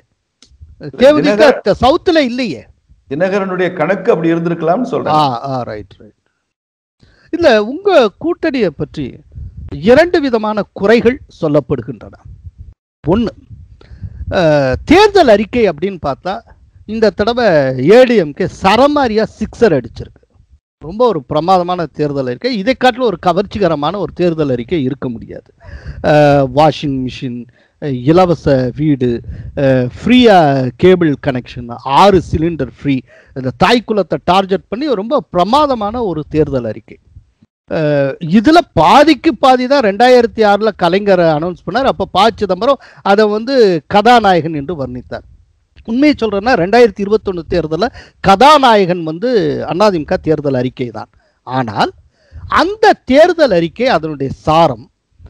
தேமுதிக சவுத்துல இல்லையே தினகரனுடைய கணக்கு அப்படி இருந்திருக்கலாம்னு ஆ சொல்றேன் ஆ ரைட் ரைட் இல்ல உங்க கூட்டணியை பற்றி இரண்டு விதமான குறைகள் சொல்லப்படுகின்றன ஒன்று தேர்தல் அறிக்கை அப்படின்னு பார்த்தா இந்த தடவை ஏடிஎம்கே சரமாரியா சிக்ஸர் அடிச்சிருக்கு ரொம்ப ஒரு பிரமாதமான தேர்தல் அறிக்கை இதை காட்டிலும் ஒரு கவர்ச்சிகரமான ஒரு தேர்தல் அறிக்கை இருக்க முடியாது வாஷிங் மிஷின் அஹ், இலவச வீடு ஃப்ரீயா கேபிள் கனெக்ஷன் ஆறு சிலிண்டர் ஃப்ரீ இந்த தாய்க்குலத்தை டார்கெட் பண்ணி ரொம்ப பிரமாதமான ஒரு தேர்தல் அறிக்கை அஹ், இதுல பாதிக்கு பாதி தான் ரெண்டாயிரத்தி ஆறுல கலைஞர் அனௌன்ஸ் பண்ணார் அப்ப ப சிதம்பரம் அதை வந்து கதாநாயகன் என்று வர்ணித்தார் உண்மையை சொல்றேன்னா ரெண்டாயிரத்தி இருபத்தொன்னு தேர்தலில் கதாநாயகன் வந்து அதிமுக தேர்தல் அறிக்கை தான் ஆனால் அந்த தேர்தல் அறிக்கை அதனுடைய சாரம்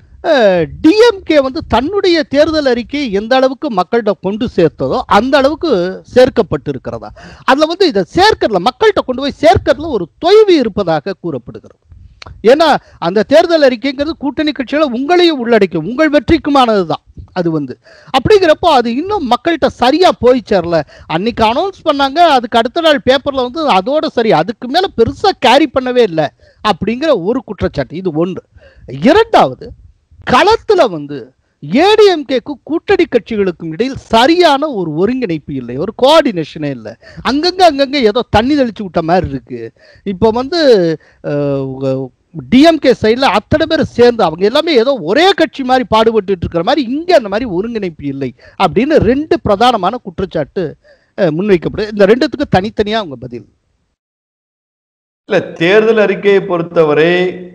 டிஎம்கே வந்து தன்னுடைய தேர்தல் அறிக்கையை எந்த அளவுக்கு மக்கள்கிட்ட கொண்டு சேர்த்ததோ அந்த அளவுக்கு சேர்க்கப்பட்டு இருக்கிறதா அதில் வந்து இதை சேர்க்கறதுல மக்கள்கிட்ட கொண்டு போய் சேர்க்கறதுல ஒரு தொய்வு இருப்பதாக கூறப்படுகிறது ஏன்னா அந்த தேர்தல் அறிக்கைங்கிறது கூட்டணி கட்சிகளை உங்களையும் உள்ளடக்கும் உங்கள் வெற்றிக்குமானது தான் அது வந்து அப்படிங்கிறப்போ அது இன்னும் மக்கள்கிட்ட சரியா போய் சேரல அன்னைக்கு அனௌன்ஸ் பண்ணாங்க அதுக்கு அடுத்த நாள் பேப்பர்ல வந்து அதோட சரி அதுக்கு மேல பெருசா கேரி பண்ணவே இல்லை அப்படிங்கிற ஒரு குற்றச்சாட்டு இது ஒன்று இரண்டாவது களத்துல வந்து ஏடிஎம்கேக்கு கூட்டணி கட்சிகளுக்கும் இடையில் சரியான ஒரு ஒருங்கிணைப்பு இல்லை ஒரு கோஆர்டினேஷனே இல்லை அங்கங்க அங்கங்க ஏதோ தண்ணி தெளிச்சு விட்ட மாதிரி இருக்கு இப்போ வந்து டிஎம்கே சைடில் அத்தனை பேர் சேர்ந்து அவங்க எல்லாமே ஏதோ ஒரே கட்சி மாதிரி பாடுபட்டு இருக்கிற மாதிரி இங்கே அந்த மாதிரி ஒருங்கிணைப்பு இல்லை அப்படின்னு ரெண்டு பிரதானமான குற்றச்சாட்டு அஹ், முன்வைக்கப்படுது இந்த ரெண்டுத்துக்கு தனித்தனியா அவங்க பதில் இல்ல தேர்தல் அறிக்கையை பொறுத்தவரை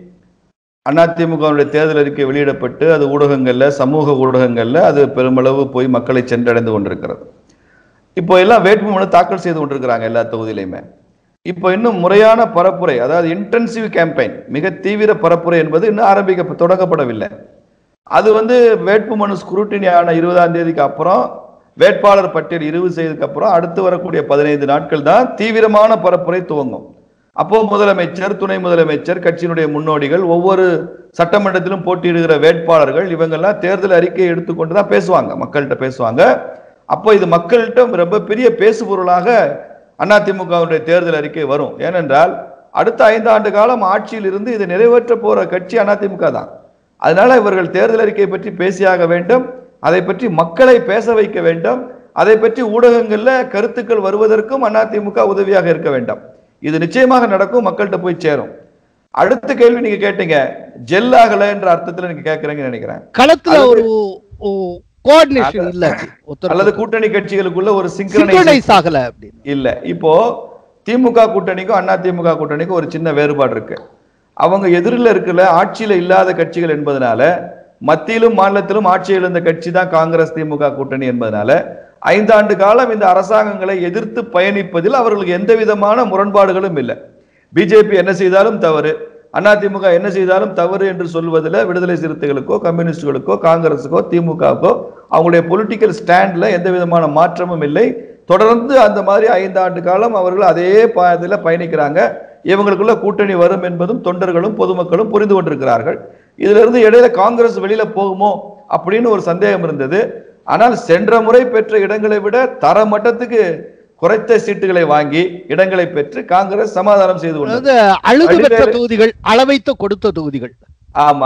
அதிமுகவுடைய தேர்தல் அறிக்கை வெளியிடப்பட்டு அது ஊடகங்கள்ல சமூக ஊடகங்கள்ல அது பெருமளவு போய் மக்களை சென்றடைந்து கொண்டிருக்கிறது இப்போ எல்லாம் வேட்புமனு தாக்கல் செய்து கொண்டிருக்கிறாங்க எல்லா தொகுதியிலையுமே இப்போ இன்னும் முறையான பரப்புரை அதாவது இன்டென்சிவ் கேம்பெயின் மிக தீவிர பரப்புரை என்பது இன்னும் ஆரம்பிக்க தொடங்கப்படவில்லை அது வந்து வேட்புமனு ஸ்குரூட்டினி ஆன இருபதாம் தேதிக்கு அப்புறம் வேட்பாளர் பட்டியல் இறுதி செய்ததுக்கு அப்புறம் அடுத்து வரக்கூடிய பதினைந்து நாட்கள் தான் தீவிரமான பரப்புரை துவங்கும் அப்போ முதலமைச்சர் துணை முதலமைச்சர் கட்சியினுடைய முன்னோடிகள் ஒவ்வொரு சட்டமன்றத்திலும் போட்டியிடுகிற வேட்பாளர்கள் இவங்கெல்லாம் தேர்தல் அறிக்கையை எடுத்துக்கொண்டு தான் பேசுவாங்க மக்கள்கிட்ட பேசுவாங்க அப்போ இது மக்கள்கிட்ட ரொம்ப பெரிய பேசுபொருளாக அதிமுகவுடைய தேர்தல் அறிக்கை வரும் ஏனென்றால் அடுத்த ஐந்து ஆண்டு காலம் ஆட்சியில் இருந்து இதை நிறைவேற்ற போற கட்சி அதிமுக தான் அதனால இவர்கள் தேர்தல் அறிக்கை பற்றி பேசியாக வேண்டும் அதை பற்றி மக்களை பேச வைக்க வேண்டும் அதை பற்றி ஊடகங்கள்ல கருத்துக்கள் வருவதற்கும் அதிமுக உதவியாக இருக்க வேண்டும் இது நிச்சயமாக நடக்கும் மக்கள்கிட்ட போய் சேரும் அடுத்த கேள்வி நீங்க கேட்டீங்க ஜெல் ஆகல என்ற அர்த்தத்துல நீங்க கேட்கறீங்கன்னு நினைக்கிறேன் களத்துல அது ஒரு கோஆர்டினேஷன் இல்ல அல்லது கூட்டணி கட்சிகளுக்குள்ள ஒரு சிங்க்ரனைஸ் சிங்க்ரனைஸ் ஆகல அப்படின்னு இல்ல இப்போ திமுக கூட்டணிக்கும் அதிமுக கூட்டணிக்கும் ஒரு சின்ன வேறுபாடு இருக்கு அவங்க எதிரில் இருக்கல ஆட்சியில இல்லாத கட்சிகள் என்பதனால மத்தியிலும் மாநிலத்திலும் ஆட்சி இழந்த கட்சி தான் காங்கிரஸ் திமுக கூட்டணி என்பதனால ஐந்தாண்டு காலம் இந்த அரசாங்கங்களை எதிர்த்து பயணிப்பதில் அவர்களுக்கு எந்த விதமான முரண்பாடுகளும் இல்லை பிஜேபி என்ன செய்தாலும் தவறு அதிமுக என்ன செய்தாலும் தவறு என்று சொல்வதில் விடுதலை சிறுத்தைகளுக்கோ கம்யூனிஸ்டுகளுக்கோ காங்கிரஸுக்கோ திமுகவுக்கோ அவங்களுடைய பொலிட்டிக்கல் ஸ்டாண்ட்ல எந்த விதமான மாற்றமும் இல்லை தொடர்ந்து அந்த மாதிரி ஐந்தாண்டு காலம் அவர்கள் அதே பாதையில் பயணிக்கிறாங்க இவங்களுக்குள்ள கூட்டணி வரும் என்பதும் தொண்டர்களும் பொதுமக்களும் புரிந்து கொண்டிருக்கிறார்கள் இதுல இருந்து இடையில காங்கிரஸ் வெளியில போகுமோ அப்படின்னு ஒரு சந்தேகம் இருந்தது ஆனால் சென்ற முறை பெற்ற இடங்களை விட தர மட்டத்துக்கு குறைத்த சீட்டுகளை வாங்கி இடங்களை பெற்று காங்கிரஸ் சமாதானம் செய்து கொண்டது அதாவது அழுது பெற்ற வடிவேலு- தொகுதிகள் அளவைத்த கொடுத்த தொகுதிகள் ஆமா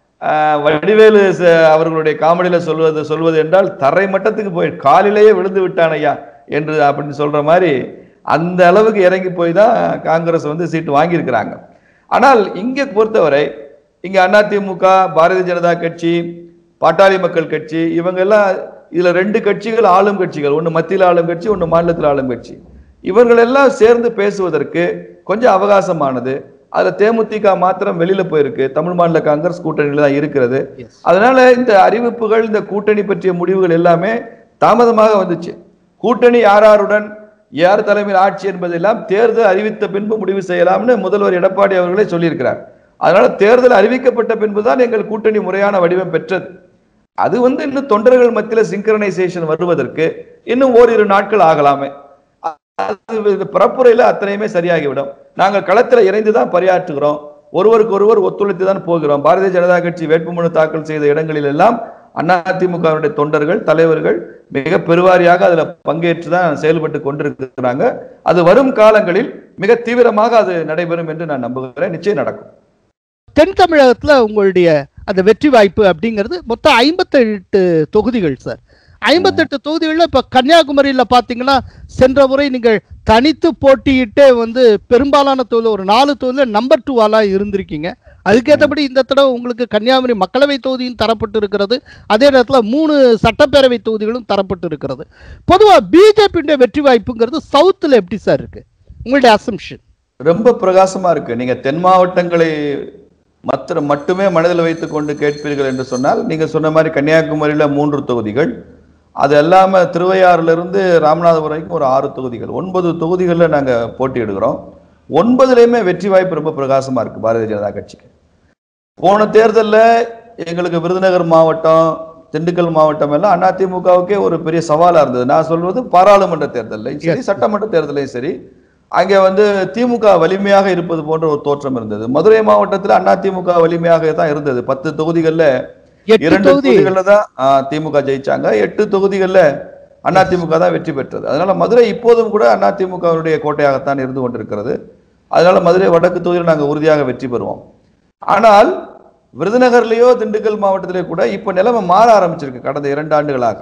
ஆஹ் வடிவேலு ச- அவர்களுடைய காமெடியில சொல்வது சொல்வது என்றால் தரை மட்டத்துக்கு போய் காலிலேயே விழுந்து விட்டான் ஐயா என்று அப்படின்னு சொல்ற மாதிரி அந்த அளவுக்கு இறங்கி போய் தான் காங்கிரஸ் வந்து சீட்டு வாங்கியிருக்கிறாங்க ஆனால் இங்கே பொறுத்தவரை இங்க அதிமுக பாரதிய ஜனதா கட்சி பாட்டாளி மக்கள் கட்சி இவங்க எல்லாம் இதுல ரெண்டு கட்சிகள் ஆளும் கட்சிகள் ஒன்னு மத்தியில் ஆளும் கட்சி ஒன்னு மாநிலத்தில் ஆளும் கட்சி இவர்கள் எல்லாம் சேர்ந்து பேசுவதற்கு கொஞ்சம் அவகாசமானது அதுல தேமுதிக மாத்திரம் வெளியில போயிருக்கு தமிழ் மாநில காங்கிரஸ் கூட்டணியில தான் இருக்கிறது Yes. அதனால இந்த அறிவிப்புகள் இந்த கூட்டணி பற்றிய முடிவுகள் எல்லாமே தாமதமாக வந்துச்சு கூட்டணி யாராருடன் யார் தலைமையில் ஆட்சி என்பதெல்லாம் தேர்தல் அறிவித்த பின்பு முடிவு செய்யலாம்னு முதல்வர் எடப்பாடி அவர்களே சொல்லியிருக்கிறார் அதனால தேர்தல் அறிவிக்கப்பட்ட பின்புதான் எங்கள் கூட்டணி முறையான வடிவம் பெற்றது அது வந்து இன்னும் தொண்டர்கள் மத்தியில சிங்கரனைசேஷன் வருவதற்கு இன்னும் ஓரிரு நாட்கள் ஆகலாமே அது இது பரப்புரையில அத்தனையுமே சரியாகிவிடும் நாங்கள் களத்துல இணைந்து தான் பணியாற்றுகிறோம் ஒருவருக்கு ஒருவர் ஒத்துழைத்து தான் போகிறோம் பாரதிய ஜனதா கட்சி வேட்புமனு தாக்கல் செய்த இடங்களில் எல்லாம் அதிமுகவுடைய தொண்டர்கள் தலைவர்கள் மிக பெருவாரியாக அதுல பங்கேற்று தான் செயல்பட்டு கொண்டிருக்கிறாங்க அது வரும் காலங்களில் மிக தீவிரமாக அது நடைபெறும் என்று நான் நம்புகிறேன் நிச்சயம் நடக்கும் தென் தமிழகத்துல உங்களுடைய அந்த வெற்றி வாய்ப்பு அப்படிங்கிறது மொத்தம் ஐம்பத்தெட்டு தொகுதிகள் சார் ஐம்பத்தெட்டு தொகுதிகளில் இப்போ கன்னியாகுமரியில் பார்த்தீங்கன்னா சென்ற முறை நீங்கள் தனித்து போட்டியிட்டே வந்து பெரும்பாலான தொகுதியில் ஒரு நாலு தொகுதியில் நம்பர் டூவாலாம் இருந்திருக்கீங்க அதுக்கேற்றபடி இந்த தடவை உங்களுக்கு கன்னியாகுமரி மக்களவை தொகுதியும் தரப்பட்டு இருக்கிறது அதே நேரத்தில் மூணு சட்டப்பேரவை தொகுதிகளும் தரப்பட்டு இருக்கிறது பொதுவாக பிஜேபியுடைய வெற்றி வாய்ப்புங்கிறது சவுத்தில் எப்படி சார் இருக்கு உங்களுடைய அசம்ஷன் ரொம்ப பிரகாசமா இருக்கு நீங்க தென் மாவட்டங்களை மற்ற மட்டுமே மனதில் வைத்துக் கொண்டு கேட்பீர்கள் என்று சொன்னால் நீங்க சொன்ன மாதிரி கன்னியாகுமரியில மூன்று தொகுதிகள் அது இல்லாம திருவையாறுல இருந்து ராமநாதபுரம் வரைக்கும் ஒரு ஆறு தொகுதிகள் ஒன்பது தொகுதிகளில் நாங்க போட்டியிடுகிறோம் ஒன்பதுலையுமே வெற்றி வாய்ப்பு ரொம்ப பிரகாசமா இருக்கு பாரதிய ஜனதா கட்சிக்கு போன தேர்தல்ல எங்களுக்கு விருதுநகர் மாவட்டம் திண்டுக்கல் மாவட்டம் எல்லாம் அதிமுகவுக்கே ஒரு பெரிய சவாலா இருந்தது நான் சொல்வது பாராளுமன்ற தேர்தலையும் சரி சட்டமன்ற தேர்தலையும் சரி அங்கே வந்து திமுக வலிமையாக இருப்பது போன்ற ஒரு தோற்றம் இருந்தது மதுரை மாவட்டத்தில் அதிமுக வலிமையாக தான் இருந்தது பத்து தொகுதிகள்ல எட்டு இரண்டு தொகுதி தொகுதிகள்ல தான் ஆ, திமுக ஜெயிச்சாங்க எட்டு தொகுதிகள்ல அதிமுக தான் வெற்றி பெற்றது அதனால மதுரை இப்போதும் கூட அதிமுகவுடைய கோட்டையாகத்தான் இருந்து கொண்டிருக்கிறது அதனால மதுரை வடக்கு தொகுதியில் நாங்கள் உறுதியாக வெற்றி பெறுவோம் ஆனால் விருதுநகர்லயோ திண்டுக்கல் மாவட்டத்திலே கூட இப்போ நிலைமை மாற ஆரம்பிச்சிருக்கு கடந்த இரண்டு ஆண்டுகளாக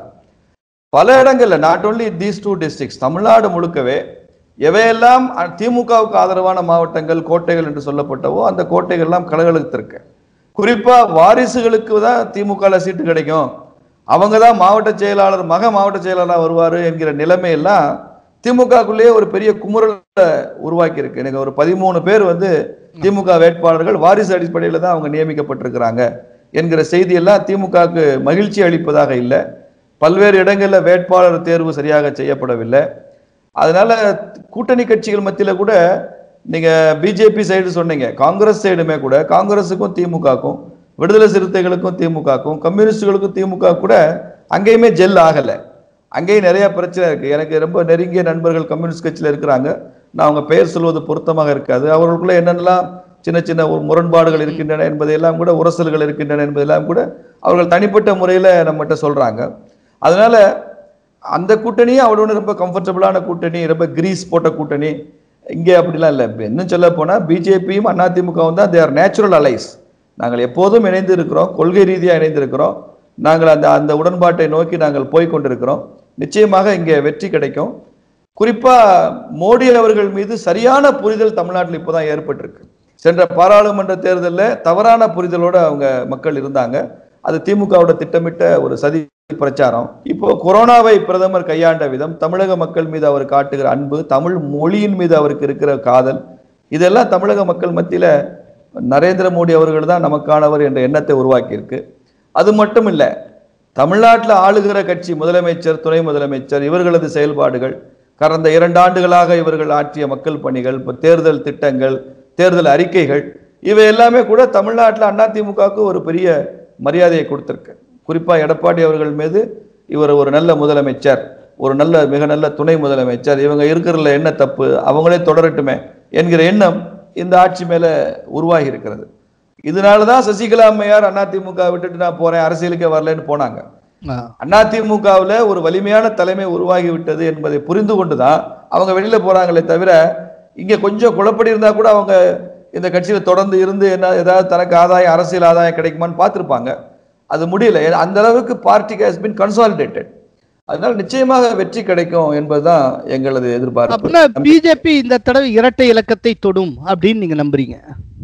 பல இடங்கள்ல not only these two districts Tamil Nadu முழுக்கவே எவையெல்லாம் அ- திமுகவுக்கு ஆதரவான மாவட்டங்கள் கோட்டைகள் என்று சொல்லப்பட்டவோ அந்த கோட்டைகள் எல்லாம் கலகலத்திருக்கு குறிப்பா வாரிசுகளுக்கு தான் திமுகல சீட்டு கிடைக்கும் அவங்க தான் மாவட்ட செயலாளர் மக மாவட்ட செயலாளராக வருவாரு என்கிற நிலைமையெல்லாம் திமுகக்குள்ளேயே ஒரு பெரிய குமுறலை உருவாக்கி இருக்கு எனக்கு ஒரு பதிமூணு பேர் வந்து திமுக வேட்பாளர்கள் வாரிசு அடிப்படையில் தான் அவங்க நியமிக்கப்பட்டிருக்கிறாங்க என்கிற செய்தியெல்லாம் திமுகவுக்கு மகிழ்ச்சி அளிப்பதாக இல்லை பல்வேறு இடங்கள்ல வேட்பாளர் தேர்வு சரியாக செய்யப்படவில்லை அதனால கூட்டணி கட்சிகள் மத்தியில கூட நீங்க பிஜேபி சைடு சொன்னீங்க காங்கிரஸ் சைடுமே கூட காங்கிரஸுக்கும் திமுகக்கும் விடுதலை சிறுத்தைகளுக்கும் திமுகக்கும் கம்யூனிஸ்டுகளுக்கும் திமுக கூட அங்கேயுமே ஜெல் ஆகல அங்கேயும் நிறைய பிரச்சனை இருக்கு எனக்கு ரொம்ப நெருங்கிய நண்பர்கள் கம்யூனிஸ்ட் கட்சியில இருக்கிறாங்க நான் அவங்க பெயர் சொல்வது பொருத்தமாக இருக்காது அவர்களுக்குள்ள என்னென்னலாம் சின்ன சின்ன ஒரு முரண்பாடுகள் இருக்கின்றன என்பதையெல்லாம் கூட உரசல்கள் இருக்கின்றன என்பதெல்லாம் கூட அவர்கள் தனிப்பட்ட முறையில் நம்மகிட்ட சொல்றாங்க அதனால அந்த கூட்டணியும் அவளோட ரொம்ப கம்ஃபர்டபுளான கூட்டணி ரொம்ப கிரீஸ் போட்ட கூட்டணி இங்கே அப்படிலாம் இல்லை இப்ப இன்னும் சொல்ல போனால் பிஜேபியும் அதிமுகவும் தான் தேர் நேச்சுரல் அலைஸ் நாங்கள் எப்போதும் இணைந்து இருக்கிறோம் கொள்கை ரீதியாக இணைந்து இருக்கிறோம் நாங்கள் அந்த அந்த உடன்பாட்டை நோக்கி நாங்கள் போய் கொண்டிருக்கிறோம் நிச்சயமாக இங்கே வெற்றி கிடைக்கும் குறிப்பா மோடி அவர்கள் மீது சரியான புரிதல் தமிழ்நாட்டில் இப்போதான் ஏற்பட்டிருக்கு சென்ற பாராளுமன்ற தேர்தலில் தவறான புரிதலோட அவங்க மக்கள் இருந்தாங்க அது திமுகவோட திட்டமிட்ட ஒரு சதி பிரச்சாரம் இப்போ கொரோனாவை பிரதமர் கையாண்ட விதம் தமிழக மக்கள் மீது அவர் காட்டுகிற அன்பு தமிழ் மொழியின் மீது அவருக்கு இருக்கிற காதல் இதெல்லாம் தமிழக மக்கள் மத்தியில நரேந்திர மோடி அவர்கள் தான் நமக்கானவர் என்ற எண்ணத்தை உருவாக்கியிருக்கு அது மட்டும் இல்லை தமிழ்நாட்டில் ஆளுகிற கட்சி முதலமைச்சர் துணை முதலமைச்சர் இவர்களது செயல்பாடுகள் கடந்த இரண்டு ஆண்டுகளாக இவர்கள் ஆற்றிய மக்கள் பணிகள் இப்போ தேர்தல் திட்டங்கள் தேர்தல் அறிக்கைகள் இவை எல்லாமே கூட தமிழ்நாட்டில் அதிமுகவுக்கு ஒரு பெரிய மரியாதையை கொடுத்திருக்கு குறிப்பா எடப்பாடி அவர்கள் மீது இவர் ஒரு நல்ல முதலமைச்சர் ஒரு நல்ல மிக நல்ல துணை முதலமைச்சர் இவங்க இருக்கிறதுல என்ன தப்பு அவங்களே தொடரட்டுமே என்கிற எண்ணம் இந்த ஆட்சி மேல உருவாகி இருக்கிறது இதனால தான் சசிகலா அம்மையார் அதிமுக விட்டுட்டு நான் போறேன் அரசியலுக்கே வரலன்னு போனாங்க ஆ. அதிமுகவில் ஒரு வலிமையான தலைமை உருவாகி விட்டது என்பதை புரிந்து கொண்டு தான் அவங்க வெளியில போறாங்களே தவிர இங்க கொஞ்சம் குழப்படி இருந்தா கூட அவங்க இந்த கட்சியில தொடர்ந்து இருந்து என்ன ஏதாவது தனக்கு ஆதாயம் அரசியல் ஆதாயம் கிடைக்குமான்னு பார்த்திருப்பாங்க அது முடியல ஏன்னா, அந்த அளவுக்கு பார்ட்டிக்கு ஹஸ் பின் கன்சாலிடேட்டட் அதனால நிச்சயமாக வெற்றி கிடைக்கும் என்பதுதான் எங்களது எதிர்பார்ப்பு அப்படின்னா பிஜேபி இந்த தடவை இரட்டை இலக்கத்தை தொடும் அப்படின்னு நீங்க நம்புறீங்க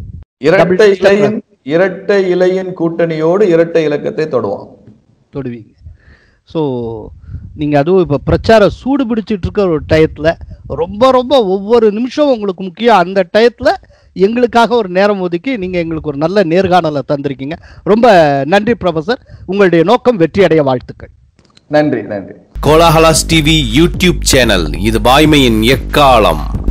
இரட்டை இலையின் இரட்டை இலையின் கூட்டணியோடு இரட்டை இலக்கத்தை தொடுவோம் தொடுவீங்க ஸோ நீங்கள் அதுவும் இப்போ பிரச்சார சூடு பிடிச்சிட்டு இருக்க ஒரு டயத்தில் ரொம்ப ரொம்ப ஒவ்வொரு நிமிஷம் உங்களுக்கு முக்கியம் அந்த டயத்தில் எங்களுக்காக ஒரு நேரம் ஒதுக்கி நீங்கள் எங்களுக்கு ஒரு நல்ல நேர்காணலை தந்திருக்கீங்க ரொம்ப நன்றி ப்ரொஃபசர் உங்களுடைய நோக்கம் வெற்றி அடைய வாழ்த்துக்கள் நன்றி நன்றி கோலாஹலாஸ் டிவி யூடியூப் சேனல் இது வாய்மையின் எக்காலம்